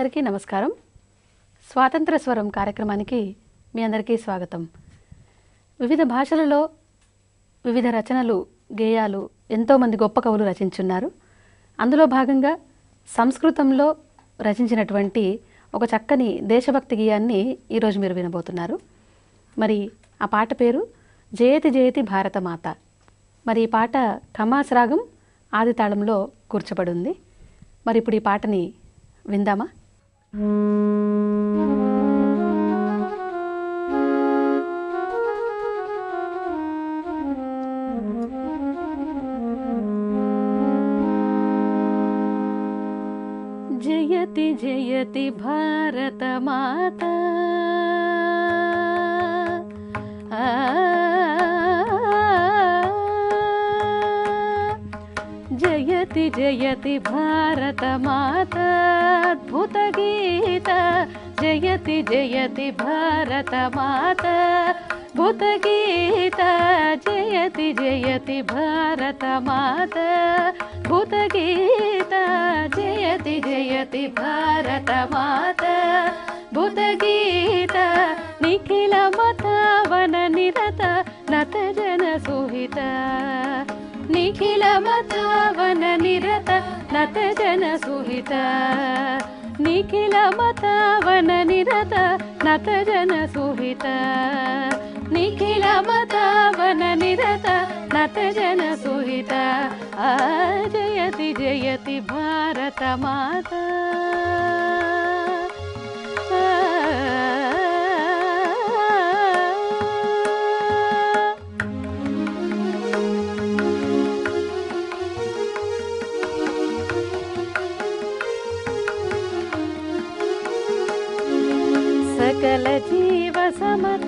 అందరికీ నమస్కారం స్వాతంత్ర స్వరం కార్యక్రమానికి మీ అందరికీ స్వాగతం వివిధ భాషలలో వివిధ రచనలు గేయాలు ఎంతోమంది గొప్ప కవులు రచించున్నారు అందులో భాగంగా సంస్కృతంలో రచించినటువంటి ఒక చక్కని దేశభక్తి గేయాన్ని ఈరోజు మీరు వినబోతున్నారు మరి ఆ పాట పేరు జయతి జయతి భారతమాత మరి ఈ పాట ఖమాస్ రాగం ఆది తాళంలో కూర్చబడి ఉంది మరి ఇప్పుడు ఈ పాటని విందామా జయతి జయతి భారతమాత ఆ జయతి జయతి భారతమాత అద్భుతగీత జయతి జయతి భారతమాత భూతగీత జయతి జయతి భారతమాత భూతగీత జయతి జయతి భారతమాత భూతగీత నిఖిల మతవన నిరత నత జన సుహిత నిఖిల మతవన నిరత నత జన సుహిత నిఖిల మతవన నిరత నత జన సుహిత నిఖిల మతవన నిరత నత జన సుహిత ఆ జయతి జయతి భారత మాత సకల జీవ సమత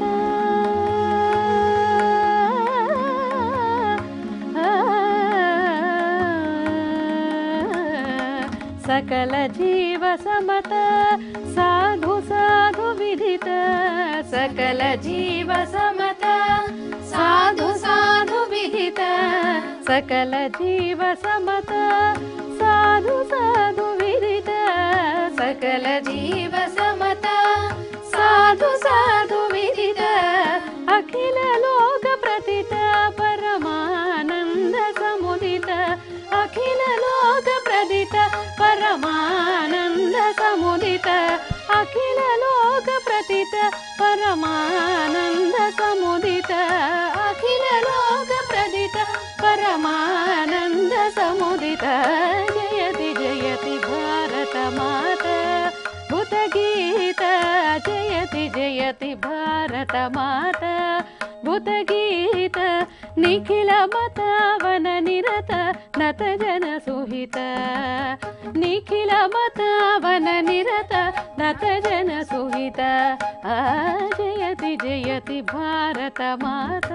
సకల జీవ సమత సాధు సాధు విదిత సకల జీవ సమత సాధు సాధు విదిత సకల జీవ సమత సాధు సాధు విదిత సకల జీవ సమత సాధు సాధు విదిత అఖిల లోక ప్రతిత పరమానంద సముదిత అఖిల లోక ప్రదిత పరమానంద సముదిత అఖిల లోక ప్రతిత పరమానంద సముదిత అఖిల లోక ప్రదిత పరమానంద సముదిత జయతి జయతి భారత మాత భూతగీత జయతి జయతి భారత మాత భూతగీత నిఖిల మతవన నిరత నత జన సుహిత నిఖిల మతవన నిరత నత జన సుహిత ఆ జయతి జయతి భారత మాత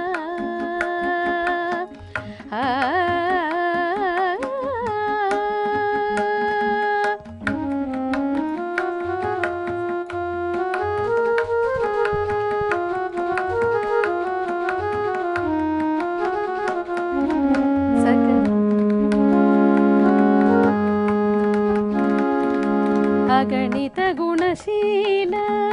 అగణిత గుణశీల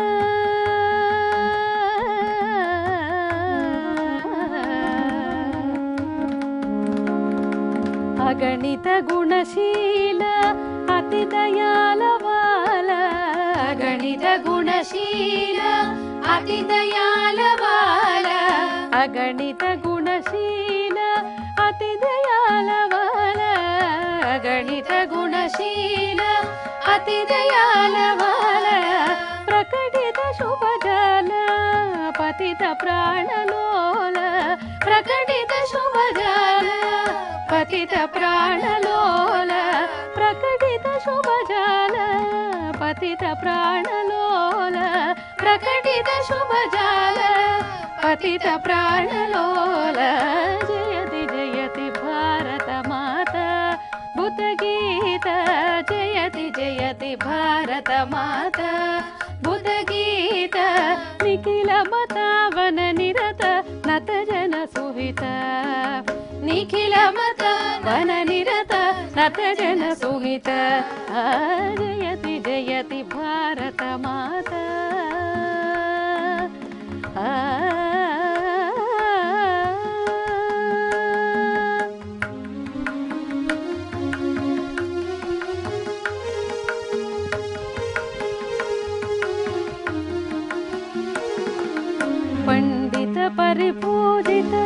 అగణిత గుణశీల అతి దయాలవాల అగణిత గుణశీల అతి దయాలవాల అగణిత గుణశీల అతి దయాలవాల అగణిత గుణశీల అతి దయాలవాల ప్రకటిత శుభజాల పతిత ప్రాణలోల ప్రకటిత శుభజాల పతిత ప్రాణలోల ప్రకటిత శుభజాల పతిత ప్రాణలోల ప్రకటిత శుభజాల పతిత ప్రాణలోల జయతి జయతి భారత మాత బుధగీత జయతి జయతి భారత మాత బుధగీత నిఖిల మతావన నిరత నత జన సుహిత నిఖిల మత వన నిరత నత జన సుహిత ఆ జయతి జయ జయతి భారత మాత పండిత పరిపూజిత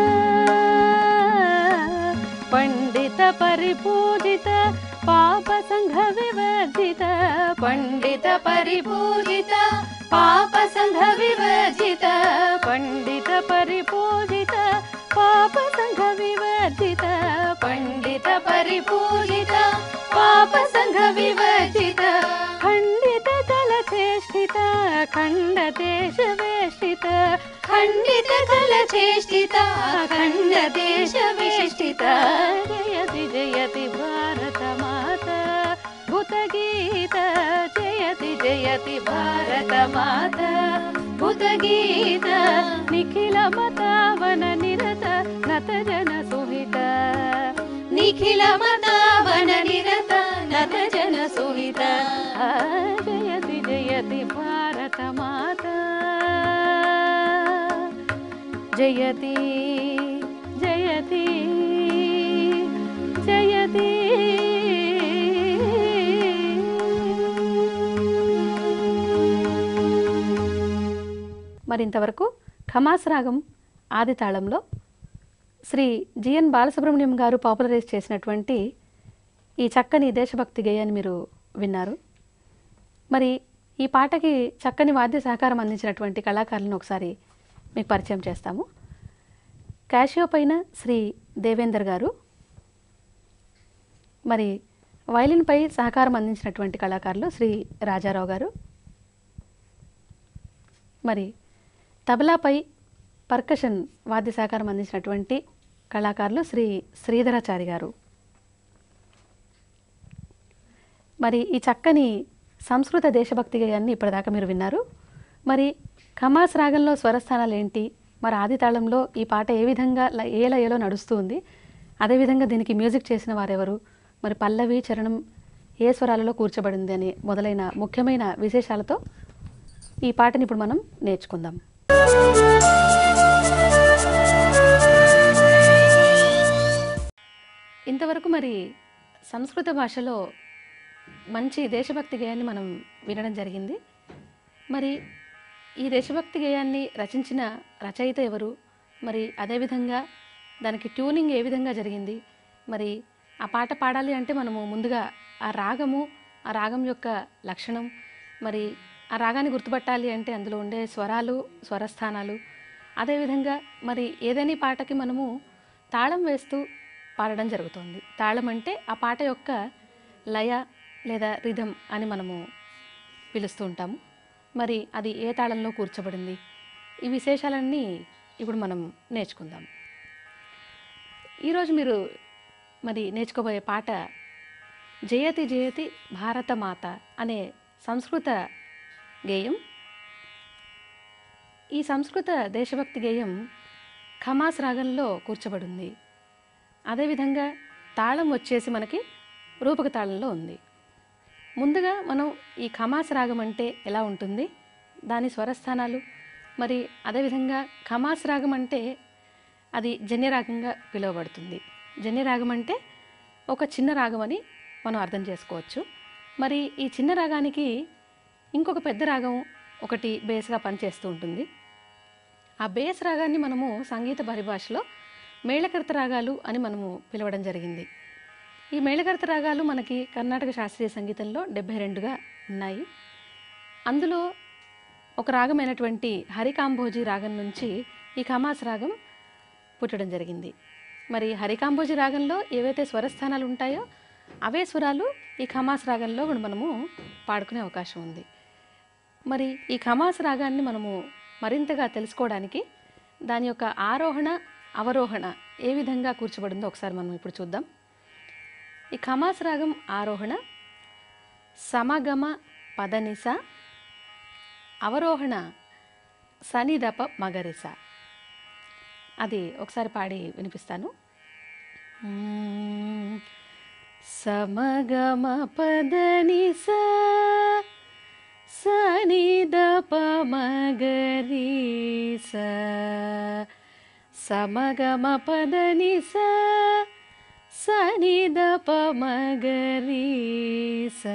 పండిత పరిపూజిత పాప సంఘ వివర్జిత పండిత పరిపూజిత పాప సంఘ వివర్జిత పండిత పరిపూజిత పాప సంఘ వివర్జిత పండిత పరిపూజిత పాప సంఘ వివర్జిత ఖండిత జలచేష్టిత ఖండ దేశ వేష్టిత ఖండిత జలచేష్టిత ఖండ దేశ వేష్టిత జయతి జయతి భారత మాత భూతగీత జయతి జయతి భారత మాత భూతగీత నిఖిల మతావన నిరత నత జన సుహిత నిఖిల మతావన నిరత నత జన సుహిత ఆ, జయతి జయతి భారత మాత జయతి జయతి జయతి మరింతవరకు ఖమాస్ రాగం ఆది తాళంలో శ్రీ జిఎన్ బాలసుబ్రహ్మణ్యం గారు పాపులరైజ్ చేసినటువంటి ఈ చక్కని దేశభక్తి గేయాన్ని మీరు విన్నారు మరి ఈ పాటకి చక్కని వాద్య సహకారం అందించినటువంటి కళాకారులను ఒకసారి మీకు పరిచయం చేస్తాము క్యాషియో పైన శ్రీ దేవేందర్ గారు మరి వైలిన్పై సహకారం అందించినటువంటి కళాకారులు శ్రీ రాజారావు గారు మరి తబలాపై పర్కషన్ వాద్య సహకారం అందించినటువంటి కళాకారులు శ్రీ శ్రీధరాచారి గారు మరి ఈ చక్కని సంస్కృత దేశభక్తి గేయాన్ని ఇప్పటిదాకా మీరు విన్నారు మరి ఖమాస్ రాగంలో స్వరస్థానాలు ఏంటి మరి ఆది తాళంలో ఈ పాట ఏ విధంగా ల- ఏ లయలో నడుస్తూ ఉంది అదేవిధంగా దీనికి మ్యూజిక్ చేసిన వారెవరు మరి పల్లవి చరణం ఏ స్వరాలలో కూర్చబడింది అని మొదలైన ముఖ్యమైన విశేషాలతో ఈ పాటని ఇప్పుడు మనం నేర్చుకుందాం ఇంతవరకు మరి సంస్కృత భాషలో మంచి దేశభక్తి గేయాన్ని మనం వినడం జరిగింది మరి ఈ దేశభక్తి గేయాన్ని రచించిన రచయిత ఎవరు మరి అదేవిధంగా దానికి ట్యూనింగ్ ఏ విధంగా జరిగింది మరి ఆ పాట పాడాలి అంటే మనము ముందుగా ఆ రాగము ఆ రాగం యొక్క లక్షణం మరి ఆ రాగాన్ని గుర్తుపట్టాలి అంటే అందులో ఉండే స్వరాలు స్వరస్థానాలు అదేవిధంగా మరి ఏదైనా పాటకి మనము తాళం వేస్తూ పాడడం జరుగుతుంది తాళం అంటే ఆ పాట యొక్క లయ లేదా రిధం అని మనము పిలుస్తూ ఉంటాము మరి అది ఏ తాళంలో కూర్చబడింది ఈ విశేషాలన్నీ ఇప్పుడు మనం నేర్చుకుందాం ఈరోజు మీరు మరి నేర్చుకోబోయే పాట జయతి జయతి భారత మాత అనే సంస్కృత గేయం ఈ సంస్కృత దేశభక్తి గేయం ఖమాస్ రాగంలో కూర్చబడింది అదేవిధంగా తాళం వచ్చేసి మనకి రూపక తాళంలో ఉంది ముందుగా మనం ఈ ఖమాస్ రాగం అంటే ఎలా ఉంటుంది దాని స్వరస్థానాలు మరి అదేవిధంగా ఖమాస్ రాగం అంటే అది జన్యరాగంగా పిలువబడుతుంది జన్యరాగం అంటే ఒక చిన్న రాగం అని మనం అర్థం చేసుకోవచ్చు మరి ఈ చిన్న రాగానికి ఇంకొక పెద్ద రాగం ఒకటి బేస్గా పనిచేస్తూ ఉంటుంది ఆ బేస్ రాగాన్ని మనము సంగీత పరిభాషలో మేళకర్త రాగాలు అని మనము పిలవడం జరిగింది ఈ మేళకర్త రాగాలు మనకి కర్ణాటక శాస్త్రీయ సంగీతంలో డెబ్బై రెండుగా ఉన్నాయి అందులో ఒక రాగమైనటువంటి హరికాంభోజీ రాగం నుంచి ఈ ఖమాస్ రాగం పుట్టడం జరిగింది మరి హరికాంభోజీ రాగంలో ఏవైతే స్వరస్థానాలు ఉంటాయో అవే స్వరాలు ఈ ఖమాస్ రాగంలో కూడా మనము పాడుకునే అవకాశం ఉంది మరి ఈ ఖమాస్ రాగాన్ని మనము మరింతగా తెలుసుకోవడానికి దాని యొక్క ఆరోహణ అవరోహణ ఏ విధంగా కూర్చబడిందో ఒకసారి మనం ఇప్పుడు చూద్దాం ఈ ఖమాస్ రాగం ఆరోహణ సమగమ పదనిస అవరోహణ సనిదప మగరిస అది ఒకసారి పాడి వినిపిస్తాను మ్మ్. సమగమ పదనిస సని దప మగరి స సమగమ పదని స సని దప మగరి స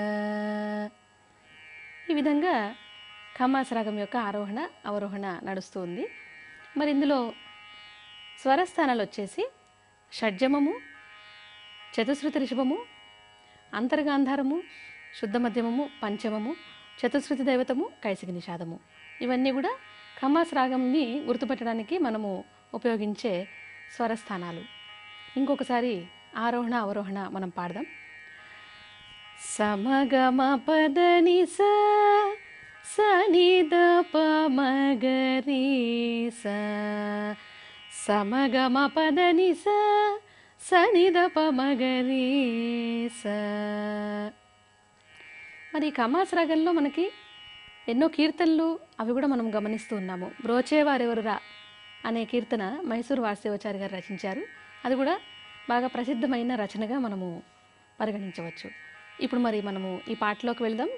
ఈ విధంగా ఖమాస్ రాగం యొక్క ఆరోహణ అవరోహణ నడుస్తుంది మరి ఇందులో స్వరస్థానాలు వచ్చేసి షడ్జమము చతుశ్రుతి రిషభము అంతర్గాంధారము శుద్ధ మధ్యమము పంచమము చతుశ్రుతి దైవతము కైసిక నిషాదము ఇవన్నీ కూడా ఖమాస్ రాగంని గుర్తుపెట్టడానికి మనము ఉపయోగించే స్వరస్థానాలు ఇంకొకసారి ఆరోహణ అవరోహణ మనం పాడదాం సమగమ పదని స సని దప మగరి స సమగమ పదని స సని దప మగరి స మరి ఈ కమాస్ రాగంలో మనకి ఎన్నో కీర్తనలు అవి కూడా మనం గమనిస్తూ ఉన్నాము బ్రోచేవారెవరురా అనే కీర్తన మైసూరు వాసుదేవాచారి గారు రచించారు అది కూడా బాగా ప్రసిద్ధమైన రచనగా మనము పరిగణించవచ్చు ఇప్పుడు మరి మనము ఈ పాటలోకి వెళ్దాం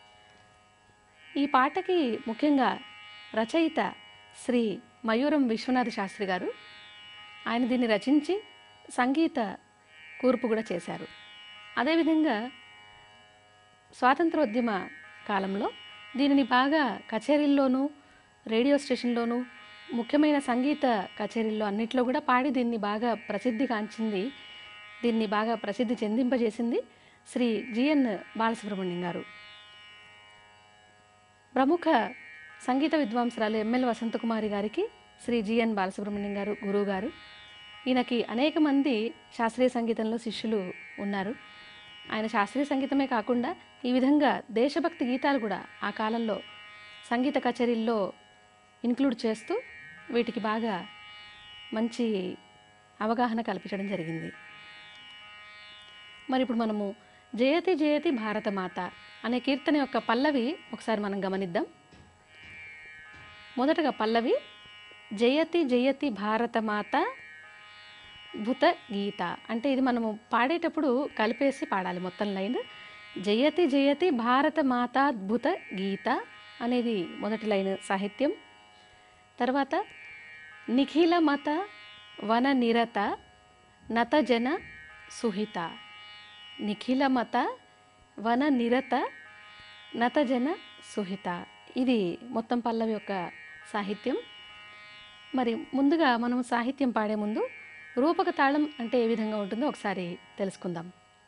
ఈ పాటకి ముఖ్యంగా రచయిత శ్రీ మయూరం విశ్వనాథ శాస్త్రి గారు ఆయన దీన్ని రచించి సంగీత కూర్పు కూడా చేశారు అదేవిధంగా స్వాతంత్రోద్యమ కాలంలో దీనిని బాగా కచేరీల్లోనూ రేడియో స్టేషన్లోనూ ముఖ్యమైన సంగీత కచేరీల్లో అన్నిట్లో కూడా పాడి దీన్ని బాగా ప్రసిద్ధి కాంచింది దీన్ని బాగా ప్రసిద్ధి చెందింపజేసింది శ్రీ జిఎన్ బాలసుబ్రహ్మణ్యం గారు ప్రముఖ సంగీత విద్వాంసరాలు ఎంఎల్ వసంతకుమారి గారికి శ్రీ జిఎన్ బాలసుబ్రహ్మణ్యం గారు గురువు గారు ఈయనకి అనేక మంది శాస్త్రీయ సంగీతంలో శిష్యులు ఉన్నారు ఆయన శాస్త్రీయ సంగీతమే కాకుండా ఈ విధంగా దేశభక్తి గీతాలు కూడా ఆ కాలంలో సంగీత కచేరీల్లో ఇన్క్లూడ్ చేస్తూ వీటికి బాగా మంచి అవగాహన కల్పించడం జరిగింది మరి ఇప్పుడు మనము జయతి జయతి భారతమాత అనే కీర్తన యొక్క పల్లవి ఒకసారి మనం గమనిద్దాం మొదటగా పల్లవి జయతి జయతి భారతమాత భుత గీత అంటే ఇది మనము పాడేటప్పుడు కలిపేసి పాడాలి మొత్తం లైన్ జయతి జయతి భారత మాతాద్భుత గీత అనేది మొదటి లైన్ సాహిత్యం తర్వాత నిఖిల మత వన నిరత నతజన సుహిత నిఖిల మత వన నిరత నతజన సుహిత ఇది మొత్తం పల్లవి యొక్క సాహిత్యం మరి ముందుగా మనం సాహిత్యం పాడే ముందు రూపక తాళం అంటే ఏ విధంగా ఉంటుందో ఒకసారి తెలుసుకుందాం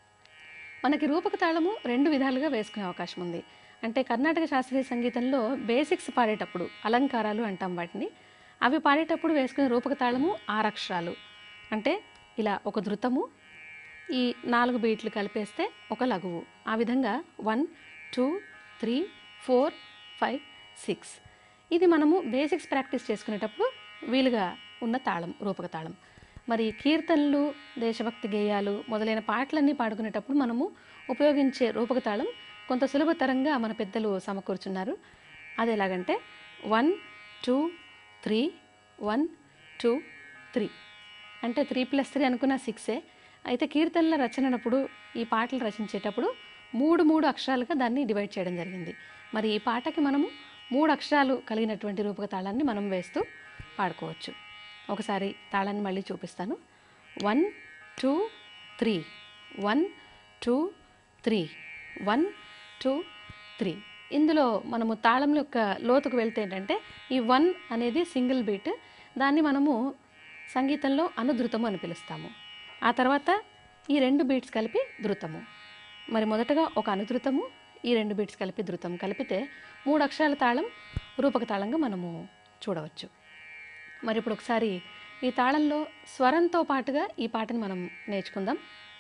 మనకి రూపక తాళము రెండు విధాలుగా వేసుకునే అవకాశం ఉంది అంటే కర్ణాటక శాస్త్రీయ సంగీతంలో బేసిక్స్ పాడేటప్పుడు అలంకారాలు అంటాం వాటిని అవి పాడేటప్పుడు వేసుకునే రూపక తాళము ఆరక్షరాలు అంటే ఇలా ఒక ధృతము ఈ నాలుగు బీట్లు కలిపేస్తే ఒక లఘువు ఆ విధంగా one two three four five six ఇది మనము బేసిక్స్ ప్రాక్టీస్ చేసుకునేటప్పుడు వీలుగా ఉన్న తాళం రూపక తాళం మరి కీర్తనలు దేశభక్తి గేయాలు మొదలైన పాటలన్నీ పాడుకునేటప్పుడు మనము ఉపయోగించే రూపక తాళం కొంత సులభతరంగా మన పెద్దలు సమకూర్చున్నారు అది ఎలాగంటే one two three one two three అంటే త్రీ ప్లస్ త్రీ అనుకున్న సిక్సే అయితే కీర్తనల రచనప్పుడు ఈ పాటలు రచించేటప్పుడు మూడు మూడు అక్షరాలుగా దాన్ని డివైడ్ చేయడం జరిగింది మరి ఈ పాటకి మనము మూడు అక్షరాలు కలిగినటువంటి రూపక తాళాన్ని మనం వేస్తూ పాడుకోవచ్చు ఒకసారి తాళాన్ని మళ్ళీ చూపిస్తాను one two three one two three one two three ఇందులో మనము తాళం యొక్క లోతుకు వెళ్తే ఏంటంటే ఈ వన్ అనేది సింగిల్ బీట్ దాన్ని మనము సంగీతంలో అనుధృతము అని పిలుస్తాము ఆ తర్వాత ఈ రెండు బీట్స్ కలిపి ధృతము మరి మొదటగా ఒక అనుధృతము ఈ రెండు బీట్స్ కలిపి ధృతం కలిపితే మూడు అక్షరాల తాళం రూపక తాళంగా మనము చూడవచ్చు మరి ఇప్పుడు ఒకసారి ఈ తాళంలో స్వరంతో పాటుగా ఈ పాటని మనం నేర్చుకుందాం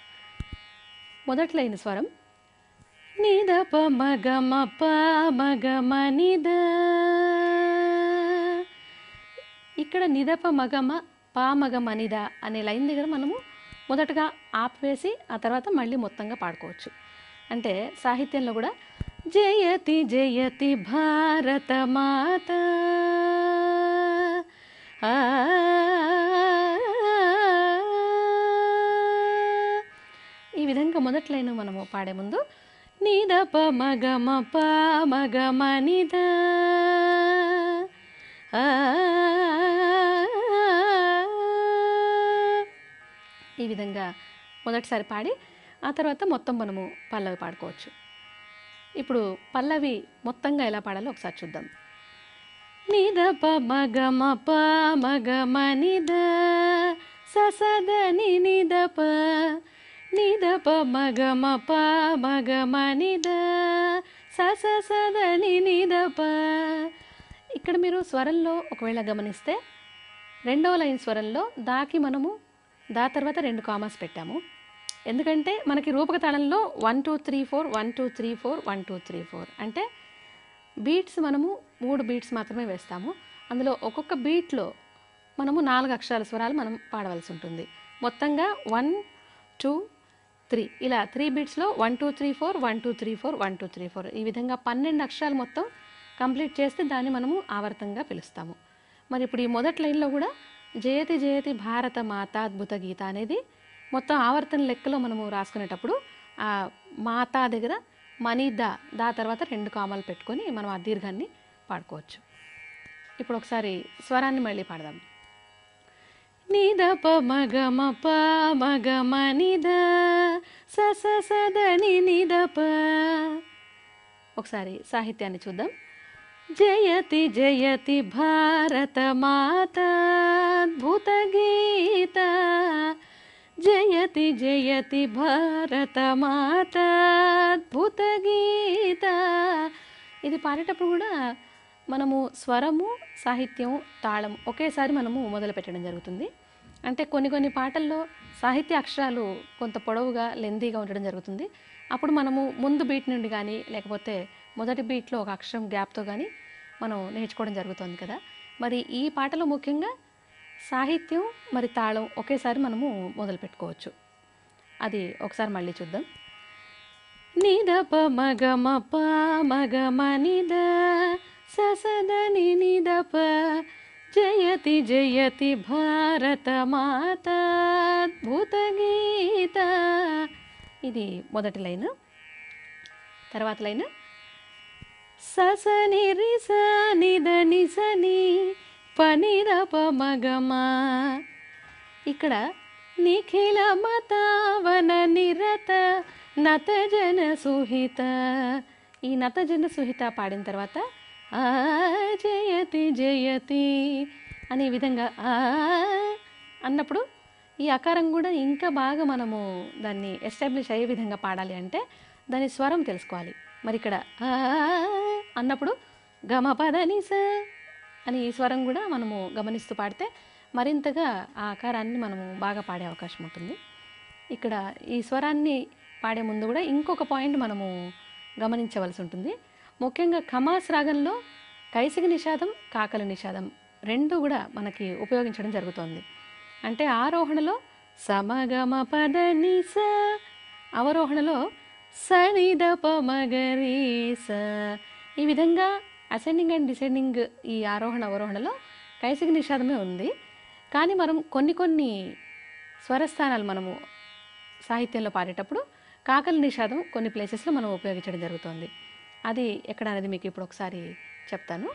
మొదటి లైన్ స్వరం నిద ప మగ మ ప మగ మ నిద ఇక్కడ నిదప మగమ పా మగ మనిద అనే లైన్ దగ్గర మనము మొదటగా ఆపివేసి ఆ తర్వాత మళ్ళీ మొత్తంగా పాడుకోవచ్చు అంటే సాహిత్యంలో కూడా జయతి జయతి భారత మాత ఆ, ఈ విధంగా మొదటి లైన్ మనము పాడే ముందు నిద ప మగ మ ప మగ మ నిద ఆ. ఈ విధంగా మొదటిసారి పాడి ఆ తర్వాత మొత్తం మనము పల్లవి పాడుకోవచ్చు ఇప్పుడు పల్లవి మొత్తంగా ఎలా పాడాలో ఒకసారి చూద్దాం నిద ప మగ మ ప మగ మ నిద ససద ని నిద ప నిద ప మగ మ ప మగ మ నిద సస సద ని నిద ప ఇక్కడ మీరు స్వరంలో ఒకవేళ గమనిస్తే రెండవ లైన్ స్వరంలో దాకి మనము దా తర్వాత రెండు కామర్స్ పెట్టాము ఎందుకంటే మనకి రూపక తాళంలో one two three four one two three four one two three four అంటే బీట్స్ మనము మూడు బీట్స్ మాత్రమే వేస్తాము అందులో ఒక్కొక్క బీట్లో మనము నాలుగు అక్షరాల స్వరాలు మనం పాడవలసి ఉంటుంది మొత్తంగా వన్ టూ త్రీ ఇలా త్రీ బీట్స్లో one two three four one two three four one two three four ఈ విధంగా పన్నెండు అక్షరాలు మొత్తం కంప్లీట్ చేస్తే దాన్ని మనము ఆవర్తంగా పిలుస్తాము మరి ఇప్పుడు ఈ మొదటి లైన్లో కూడా జయతి జయతి భారత మాత అద్భుత గీత అనేది మొత్తం ఆవర్తన లెక్కలో మనము రాసుకునేటప్పుడు ఆ మాతా దగ్గర మనీ దా దా తర్వాత రెండు కామాలు పెట్టుకొని మనం ఆ దీర్ఘాన్ని పాడుకోవచ్చు ఇప్పుడు ఒకసారి స్వరాన్ని మళ్ళీ పాడదాం నిద ప మగ మ ప మగ మ నిద స స స ద ని నిద ప ఒకసారి సాహిత్యాన్ని చూద్దాం జయతి జయతి భారత మాత అద్భుత గీత జయతి జయతి భారత మాత అద్భుత గీత ఇది పాడేటప్పుడు కూడా మనము స్వరము సాహిత్యం తాళం ఒకేసారి మనము మొదలు పెట్టడం జరుగుతుంది అంటే కొన్ని కొన్ని పాటల్లో సాహిత్య అక్షరాలు కొంత పొడవుగా లెందీగా ఉండడం జరుగుతుంది అప్పుడు మనము ముందు బీట్ నుండి కానీ లేకపోతే మొదటి బీట్లో ఒక అక్షరం గ్యాప్తో కానీ మనం నేర్చుకోవడం జరుగుతుంది కదా మరి ఈ పాటలో ముఖ్యంగా సాహిత్యం మరి తాళం ఒకేసారి మనము మొదలు పెట్టుకోవచ్చు అది ఒకసారి మళ్ళీ చూద్దాం నిద ప మగ మ ప మగ మ నిద ససద ని నిద ప జయతి జయతి భారత మాత అద్భుత గీత ఇది మొదటి లైన్ తర్వాత లైన్ సస నిరి స నిద నిసని పనిద ప మగమా ఇక్కడ నిఖిల మతావన నిరత నతజన సుహిత ఈ నతజన సుహిత పాడిన తర్వాత ఆ జయతి జయతి అనే విధంగా ఆ అన్నప్పుడు ఈ అకారం కూడా ఇంకా బాగా మనము దాన్ని ఎస్టాబ్లిష్ అయ్యే విధంగా పాడాలి అంటే దాని స్వరం తెలుసుకోవాలి మరి ఇక్కడ ఆ అన్నప్పుడు గమ పదని స అని ఈ స్వరం కూడా మనము గమనిస్తూ పాడితే మరింతగా ఆ ఆకారాన్ని మనము బాగా పాడే అవకాశం ఉంటుంది ఇక్కడ ఈ స్వరాన్ని పాడే ముందు కూడా ఇంకొక పాయింట్ మనము గమనించవలసి ఉంటుంది ముఖ్యంగా ఖమాస్ రాగంలో కైసిక నిషాదం కాకల నిషాదం రెండు కూడా మనకి ఉపయోగించడం జరుగుతోంది అంటే ఆరోహణలో సమగమ పద నిస అవరోహణలో సనిద పమగరి స ఈ విధంగా అసెండింగ్ అండ్ డిసెండింగ్ ఈ ఆరోహణ అవరోహణలో కైసిక నిషాదమే ఉంది కానీ మనం కొన్ని కొన్ని స్వరస్థానాలు మనము సాహిత్యంలో పాడేటప్పుడు కాకల నిషాదం కొన్ని ప్లేసెస్లో మనం ఉపయోగించడం జరుగుతుంది అది ఎక్కడ అనేది మీకు ఇప్పుడు ఒకసారి చెప్తాను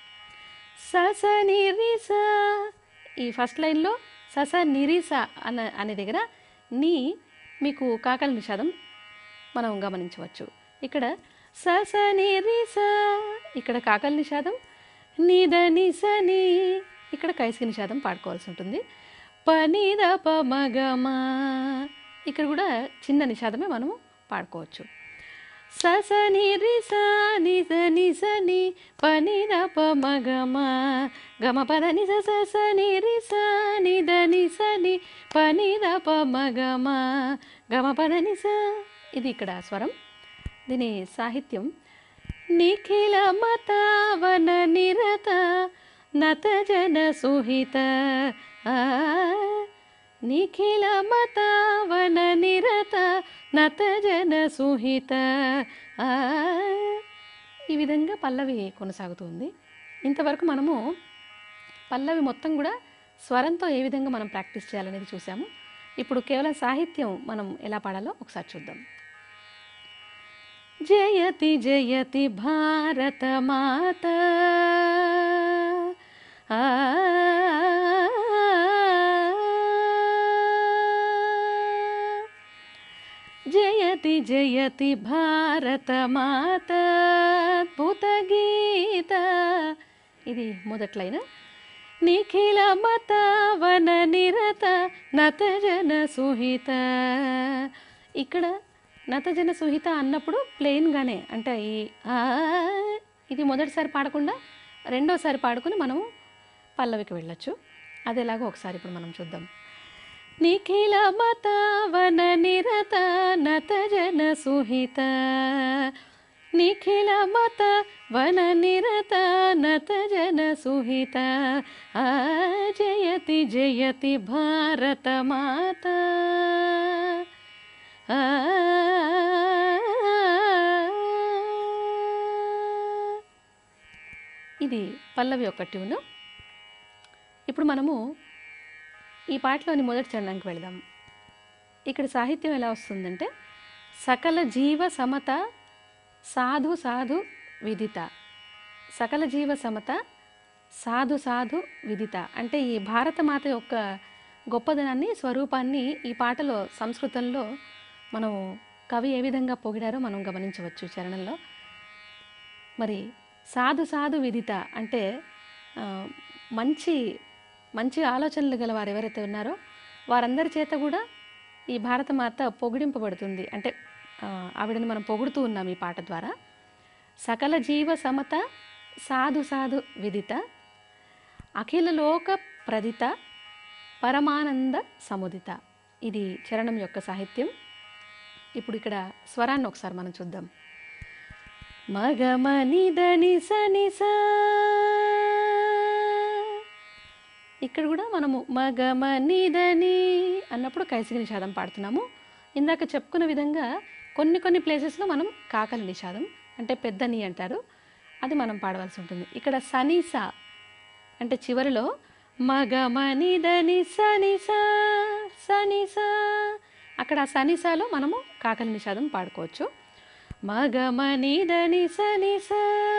సస నిరిస ఈ ఫస్ట్ లైన్లో సస నిరిస అన్న అనే దగ్గర నీ మీకు కాకల నిషాదం మనం గమనించవచ్చు ఇక్కడ సస నిరిస ఇక్కడ కాకల నిషాదం నిద నిసని ఇక్కడ కైసిక నిషాదం పాడుకోవాల్సి ఉంటుంది పనిద ప మగమా ఇక్కడ కూడా చిన్న నిషాదమే మనము పాడుకోవచ్చు సస నిరి స నిజ నిస ని పనిద ప మగమ గమ పద నిస సస నిరి స నిద నిస ని పనిద ప మగమ గమ పద నిస ఇది ఇక్కడ స్వరం దీని సాహిత్యం నిఖిల మతావన నిరత నత జన సుహిత ఆ, నిఖిల మతావన నిరత నత జన సుహిత ఆ. ఈ విధంగా పల్లవి కొనసాగుతుంది ఇంతవరకు మనము పల్లవి మొత్తం కూడా స్వరంతో ఏ విధంగా మనం ప్రాక్టీస్ చేయాలనేది చూసాము ఇప్పుడు కేవలం సాహిత్యం మనం ఎలా పాడాలో ఒకసారి చూద్దాం జయతి జయతి భారత మాత ఆ జయతి జయతి భారత మాత అద్భుత గీత ఇది మొదట్లైన నిఖిల మత వన నిరత నతజన సుహిత ఇక్కడ నతజన సుహిత అన్నప్పుడు ప్లెయిన్గానే అంటే ఈ ఆ ఇది మొదటిసారి పాడకుండా రెండోసారి పాడుకుని మనము పల్లవికి వెళ్ళొచ్చు అది ఎలాగో ఒకసారి ఇప్పుడు మనం చూద్దాం నిఖిల మత వన నిరత నత జన సుహిత నిఖిల మత వన నిరత నత జన సుహిత ఆ జయతి జయతి భారత మాత ఆ ఇది పల్లవి యొక్క ట్యూను ఇప్పుడు మనము ఈ పాటలోని మొదటి చరణానికి వెళదాం ఇక్కడ సాహిత్యం ఎలా వస్తుందంటే సకల జీవ సమత సాధు సాధు విదిత సకల జీవ సమత సాధు సాధు విదిత అంటే ఈ భారతమాత యొక్క గొప్పదనాన్ని స్వరూపాన్ని ఈ పాటలో సంస్కృతంలో మనం కవి ఏ విధంగా పొగిడారో మనం గమనించవచ్చు చరణంలో మరి సాధు సాధు విదిత అంటే ఆ, మంచి మంచి ఆలోచనలు గల వారు ఎవరైతే ఉన్నారో వారందరి చేత కూడా ఈ భారతమాత పొగిడింపబడుతుంది అంటే ఆ, ఆవిడని మనం పొగుడుతూ ఉన్నాం ఈ పాట ద్వారా సకల జీవ సమత సాధు సాధు విదిత అఖిల లోక ప్రదిత పరమానంద సముదిత ఇది చరణం యొక్క సాహిత్యం ఇప్పుడు ఇక్కడ స్వరాన్ని ఒకసారి మనం చూద్దాం మగమనిదని సనిస ఇక్కడ కూడా మనము మగమనిదని అన్నప్పుడు కైసిక నిషాదం పాడుతున్నాము ఇందాక చెప్పుకున్న విధంగా కొన్ని కొన్ని ప్లేసెస్లో మనం కాకలి నిషాదం అంటే పెద్దని అంటారు అది మనం పాడవలసి ఉంటుంది ఇక్కడ సనీస అంటే చివరిలో మగమనిదని సనిస సనిస అక్కడ ఆ సనిసాలో మనము కాకలి నిషాదం పాడుకోవచ్చు మగమనిదని సనిస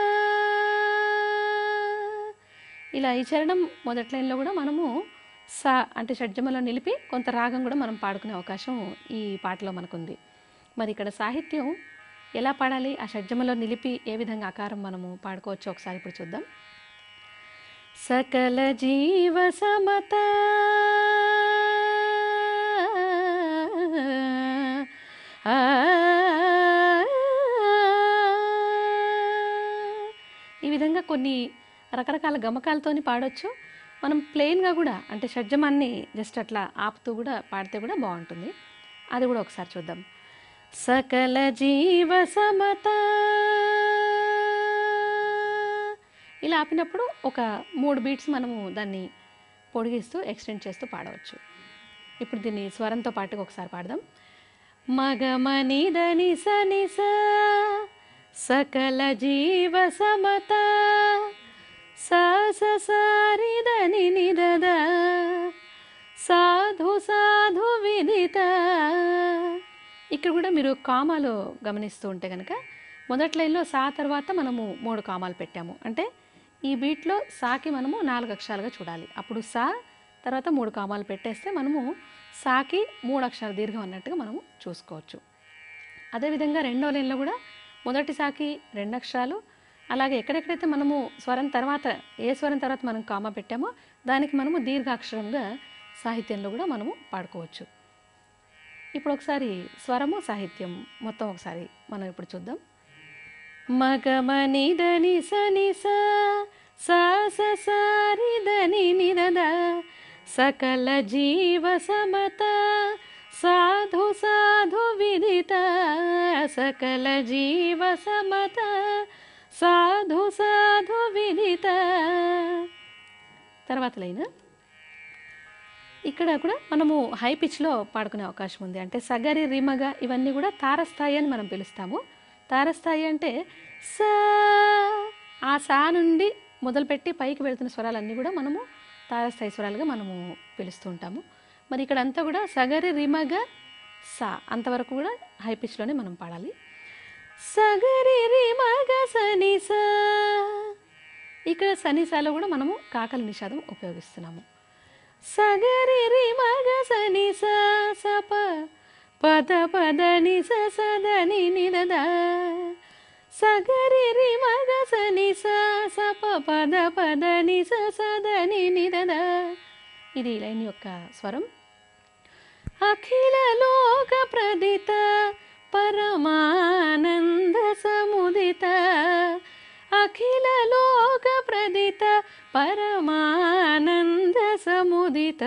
ఇలా ఈ చరణం మొదటి లైన్లో కూడా మనము సా అంటే షడ్జమలో నిలిపి కొంత రాగం కూడా మనం పాడుకునే అవకాశం ఈ పాటలో మనకుంది మరి ఇక్కడ సాహిత్యం ఎలా పాడాలి ఆ షడ్జమలో నిలిపి ఏ విధంగా ఆకారం మనము పాడుకోవచ్చో ఒకసారి ఇప్పుడు చూద్దాం సకల జీవ సమత ఆ ఈ విధంగా కొన్ని రకరకాల గమకాలతోని పాడొచ్చు మనం ప్లెయిన్గా కూడా అంటే షడ్జమాన్ని జస్ట్ అట్లా ఆపుతూ కూడా పాడితే కూడా బాగుంటుంది అది కూడా ఒకసారి చూద్దాం సకల జీవ సమత ఇలా ఆపినప్పుడు ఒక మూడు బీట్స్ మనము దాన్ని పొడిగిస్తూ ఎక్స్టెండ్ చేస్తూ పాడవచ్చు ఇప్పుడు దీన్ని స్వరంతో పాటుగా ఒకసారి పాడదాం మగమనిదని సనిస సకల జీవ సమత సాస సారిదని నిరద సాధు సాధు విదిత ఇక్కడ కూడా మీరు కామాలు గమనిస్తూ ఉంటే కనుక మొదటి లైన్లో సా తర్వాత మనము మూడు కామాలు పెట్టాము అంటే ఈ బీట్లో సాకి మనము నాలుగు అక్షరాలుగా చూడాలి అప్పుడు సా తర్వాత మూడు కామాలు పెట్టేస్తే మనము సాకి మూడు అక్షరాల దీర్ఘం అన్నట్టుగా మనము చూసుకోవచ్చు అదేవిధంగా రెండో లైన్లో కూడా మొదటి సాకి రెండు అక్షరాలు అలాగే ఎక్కడెక్కడైతే మనము స్వరం తర్వాత ఏ స్వరం తర్వాత మనం కామ పెట్టామో దానికి మనము దీర్ఘాక్షరంగా సాహిత్యంలో కూడా మనము పాడుకోవచ్చు ఇప్పుడు ఒకసారి స్వరము సాహిత్యం మొత్తం ఒకసారి మనం ఇప్పుడు చూద్దాం మగమని దని సని సా సా స సారి దని నిరద సకల జీవ సమత సాధు సాధు విదిత సకల జీవ సమత సాధు సాధు విదిత తర్వాత లైన్ ఇక్కడ కూడా మనము హై పిచ్లో పాడుకునే అవకాశం ఉంది అంటే సగరి రిమగ ఇవన్నీ కూడా తారస్థాయి అని మనం పిలుస్తాము తారస్థాయి అంటే సా ఆ సా నుండి మొదలుపెట్టి పైకి వెళ్తున్న స్వరాలన్నీ కూడా మనము తారస్థాయి స్వరాలుగా మనము పిలుస్తూ ఉంటాము మరి ఇక్కడ అంతా కూడా సగరి రిమగ సా అంతవరకు కూడా హై పిచ్లోనే మనం పాడాలి సగరి రి మగ సని సా ఇక్కడ సనిసాలో కూడా మనము కాకల నిషాదం ఉపయోగిస్తున్నాము సగరి రి మగ సని సా సప పద పద ని స సదని నిరద సగరి రి మగ సని సా సప పద పద ని స సదని నిరద ఇది ఈ లైన్ యొక్క స్వరం అఖిల లోక ప్రదిత పరమానంద సముదిత అఖిల లోక ప్రదిత పరమానంద సముదిత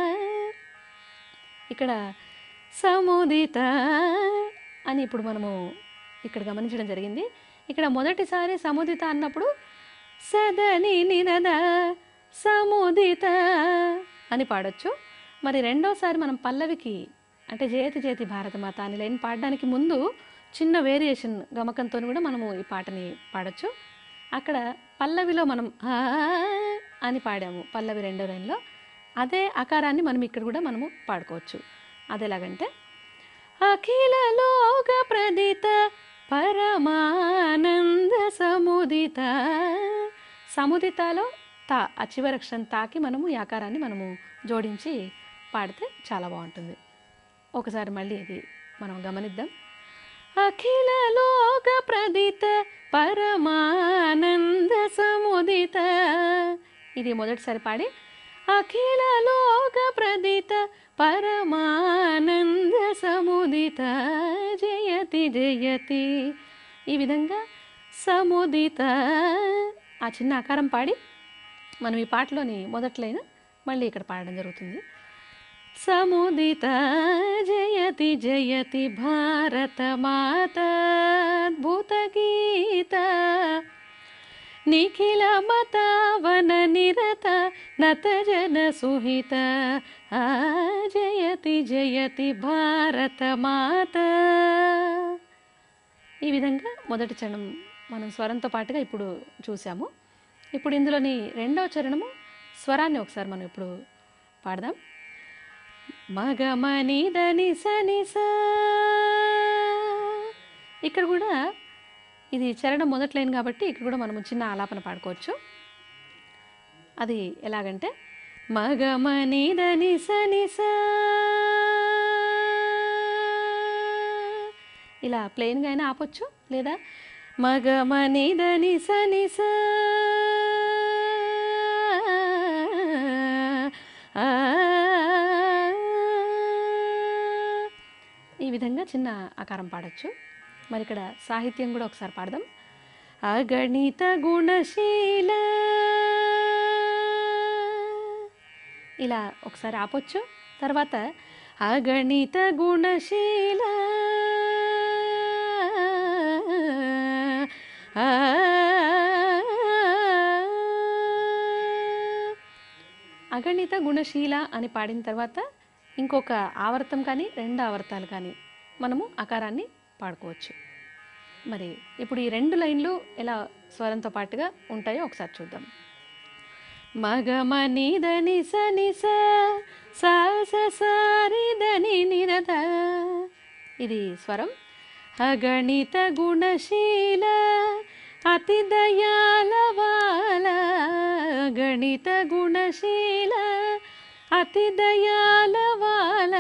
ఇక్కడ సముదిత అని ఇప్పుడు మనము ఇక్కడ గమనించడం జరిగింది ఇక్కడ మొదటిసారి సముదిత అన్నప్పుడు సదని నిరద సముదిత అని పాడొచ్చు మరి రెండోసారి మనం పల్లవికి అంటే జయతి జయతి భారతమాత అని లైన్ పాడడానికి ముందు చిన్న వేరియేషన్ గమకంతో కూడా మనము ఈ పాటని పాడొచ్చు అక్కడ పల్లవిలో మనం ఆ అని పాడాము పల్లవి రెండో లైన్లో అదే అకారాన్ని మనం ఇక్కడ కూడా మనము పాడుకోవచ్చు అది ఎలాగంటే అఖిల లోక ప్రదిత పరమానంద సముదిత సముదితాలో తా ఆ చివరి అక్షరం తాకి మనము ఈ ఆకారాన్ని మనము జోడించి పాడితే చాలా బాగుంటుంది ఒకసారి మళ్ళీ ఇది మనం గమనిద్దాం అఖిల లోక ప్రదిత పరమానంద సముదిత ఇది మొదటిసారి పాడి అఖిల లోక ప్రదిత పరమానంద సముదిత జయతి జయతి ఈ విధంగా సముదిత ఆ చిన్న ఆకారం పాడి మనం ఈ పాటలోని మొదట్లైన మళ్ళీ ఇక్కడ పాడడం జరుగుతుంది సముదిత జయతి జయతి భారత మాత అద్భుత గీత నిఖిల మతావన నిరత నత జన సుహిత ఆ జయతి జయతి భారత మాత ఈ విధంగా మొదటి చరణం మనం స్వరంతో పాటుగా ఇప్పుడు చూసాము ఇప్పుడు ఇందులోని రెండవ చరణము స్వరాన్ని ఒకసారి మనం ఇప్పుడు పాడదాం మగమని దని సని సా ఇక్కడ కూడా ఇది చరణం మొదటి లైన్ కాబట్టి ఇక్కడ కూడా మనము చిన్న ఆలాపన పాడుకోవచ్చు అది ఎలాగంటే మగమని దని సని సా ఇలా ప్లెయిన్గా అయినా ఆపొచ్చు లేదా మగమని దని సని సా ఆ ఈ విధంగా చిన్న ఆకారం పాడొచ్చు మరి ఇక్కడ సాహిత్యం కూడా ఒకసారి పాడదాం అగణిత గుణశీల ఇలా ఒకసారి ఆపొచ్చు తర్వాత అగణిత గుణశీల ఆ అగణిత గుణశీల అని పాడిన తర్వాత ఇంకొక ఆవర్తం కానీ రెండు ఆవర్తాలు కానీ మనము అకారాన్ని పాడుకోవచ్చు మరి ఇప్పుడు ఈ రెండు లైన్లు ఎలా స్వరంతో పాటుగా ఉంటాయో ఒకసారి చూద్దాం మగమని దని సని సా సా స సారి దని నిరద ఇది స్వరం అగణిత గుణశీల అతి దయాలవాల గణిత గుణశీల అతి దయాలవాల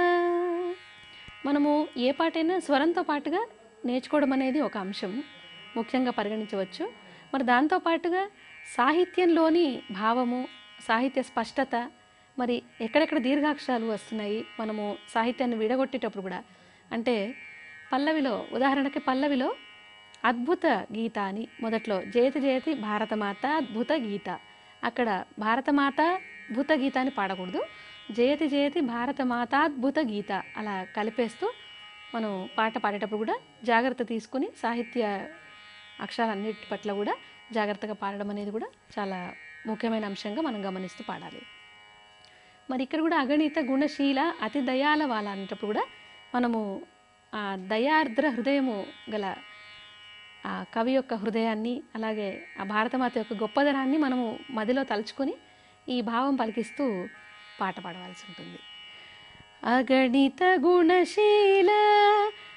మనము ఏ పాటైనా స్వరంతో పాటుగా నేర్చుకోవడం అనేది ఒక అంశం ముఖ్యంగా పరిగణించవచ్చు మరి దాంతో పాటుగా సాహిత్యంలోని భావము సాహిత్య స్పష్టత మరి ఎక్కడెక్కడ దీర్ఘాక్షరాలు వస్తున్నాయి మనము సాహిత్యాన్ని విడగొట్టేటప్పుడు కూడా అంటే పల్లవిలో ఉదాహరణకి పల్లవిలో అద్భుత గీత అని మొదట్లో జయతి జయతి భారతమాత అద్భుత గీత అక్కడ భారతమాత భూత గీత అని పాడకూడదు జయతి జయతి భారతమాత అద్భుత గీత అలా కలిపేస్తూ మనం పాట పాడేటప్పుడు కూడా జాగ్రత్త తీసుకుని సాహిత్య అక్షరాలన్నిటి పట్ల కూడా జాగ్రత్తగా పాడడం అనేది కూడా చాలా ముఖ్యమైన అంశంగా మనం గమనిస్తూ పాడాలి మరి ఇక్కడ కూడా అగణిత గుణశీల అతి దయాల వాళ్ళ అనేటప్పుడు కూడా మనము ఆ దయార్ద్ర హృదయము గల ఆ కవి యొక్క హృదయాన్ని అలాగే ఆ భారతమాత యొక్క గొప్పదనాన్ని మనము మదిలో తలుచుకొని ఈ భావం పలికిస్తూ పాట పాడవలసి ఉంటుంది అగణిత గుణశీల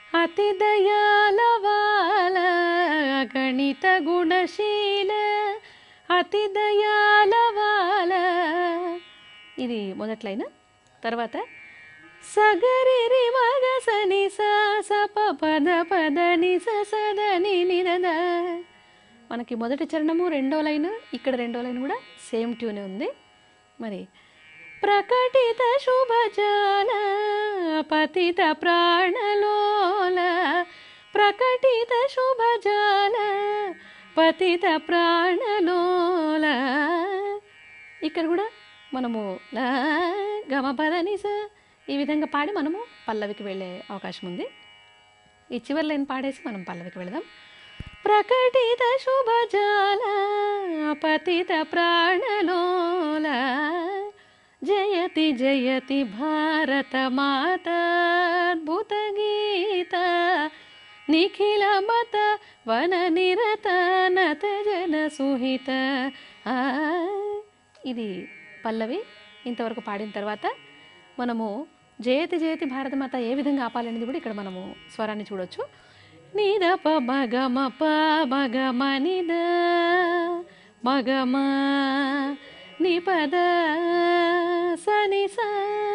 అతి దయాలవాల గణిత గుణశీల అతి దయాలవాల ఇది మొదట్లైన తర్వాత సగరి రి మగ సని సా స ప పద పద ని స సద ని ని ద ద. మనకి మొదటి చరణము రెండో లైన్ ఇక్కడ రెండో లైన్ కూడా సేమ్ ట్యూనే ఉంది మరి ప్రకటిత శుభజాల పతిత ప్రాణలోల ప్రకటిత శుభజాల పతిత ప్రాణలోల ఇక్కడ కూడా మనము లా గమ పదనిస ఈ విధంగా పాడి మనము పల్లవికి వెళ్ళే అవకాశం ఉంది ఈ చివరి లైన్ పాడేసి మనం పల్లవికి వెళదాం ప్రకటిత శుభజాల పతిత ప్రాణలోల జయతి జయతి భారత మాత అద్భుత గీత నిఖిల మత వన నిరత నత జన సుహిత ఆ, ఇది పల్లవి ఇంతవరకు పాడిన తర్వాత మనము జయతి జయతి భారతమాత ఏ విధంగా ఆపాలనేది కూడా ఇక్కడ మనము స్వరాన్ని చూడొచ్చు నిద ప మగమ ప మగమ నిద మగమ నిపద సని స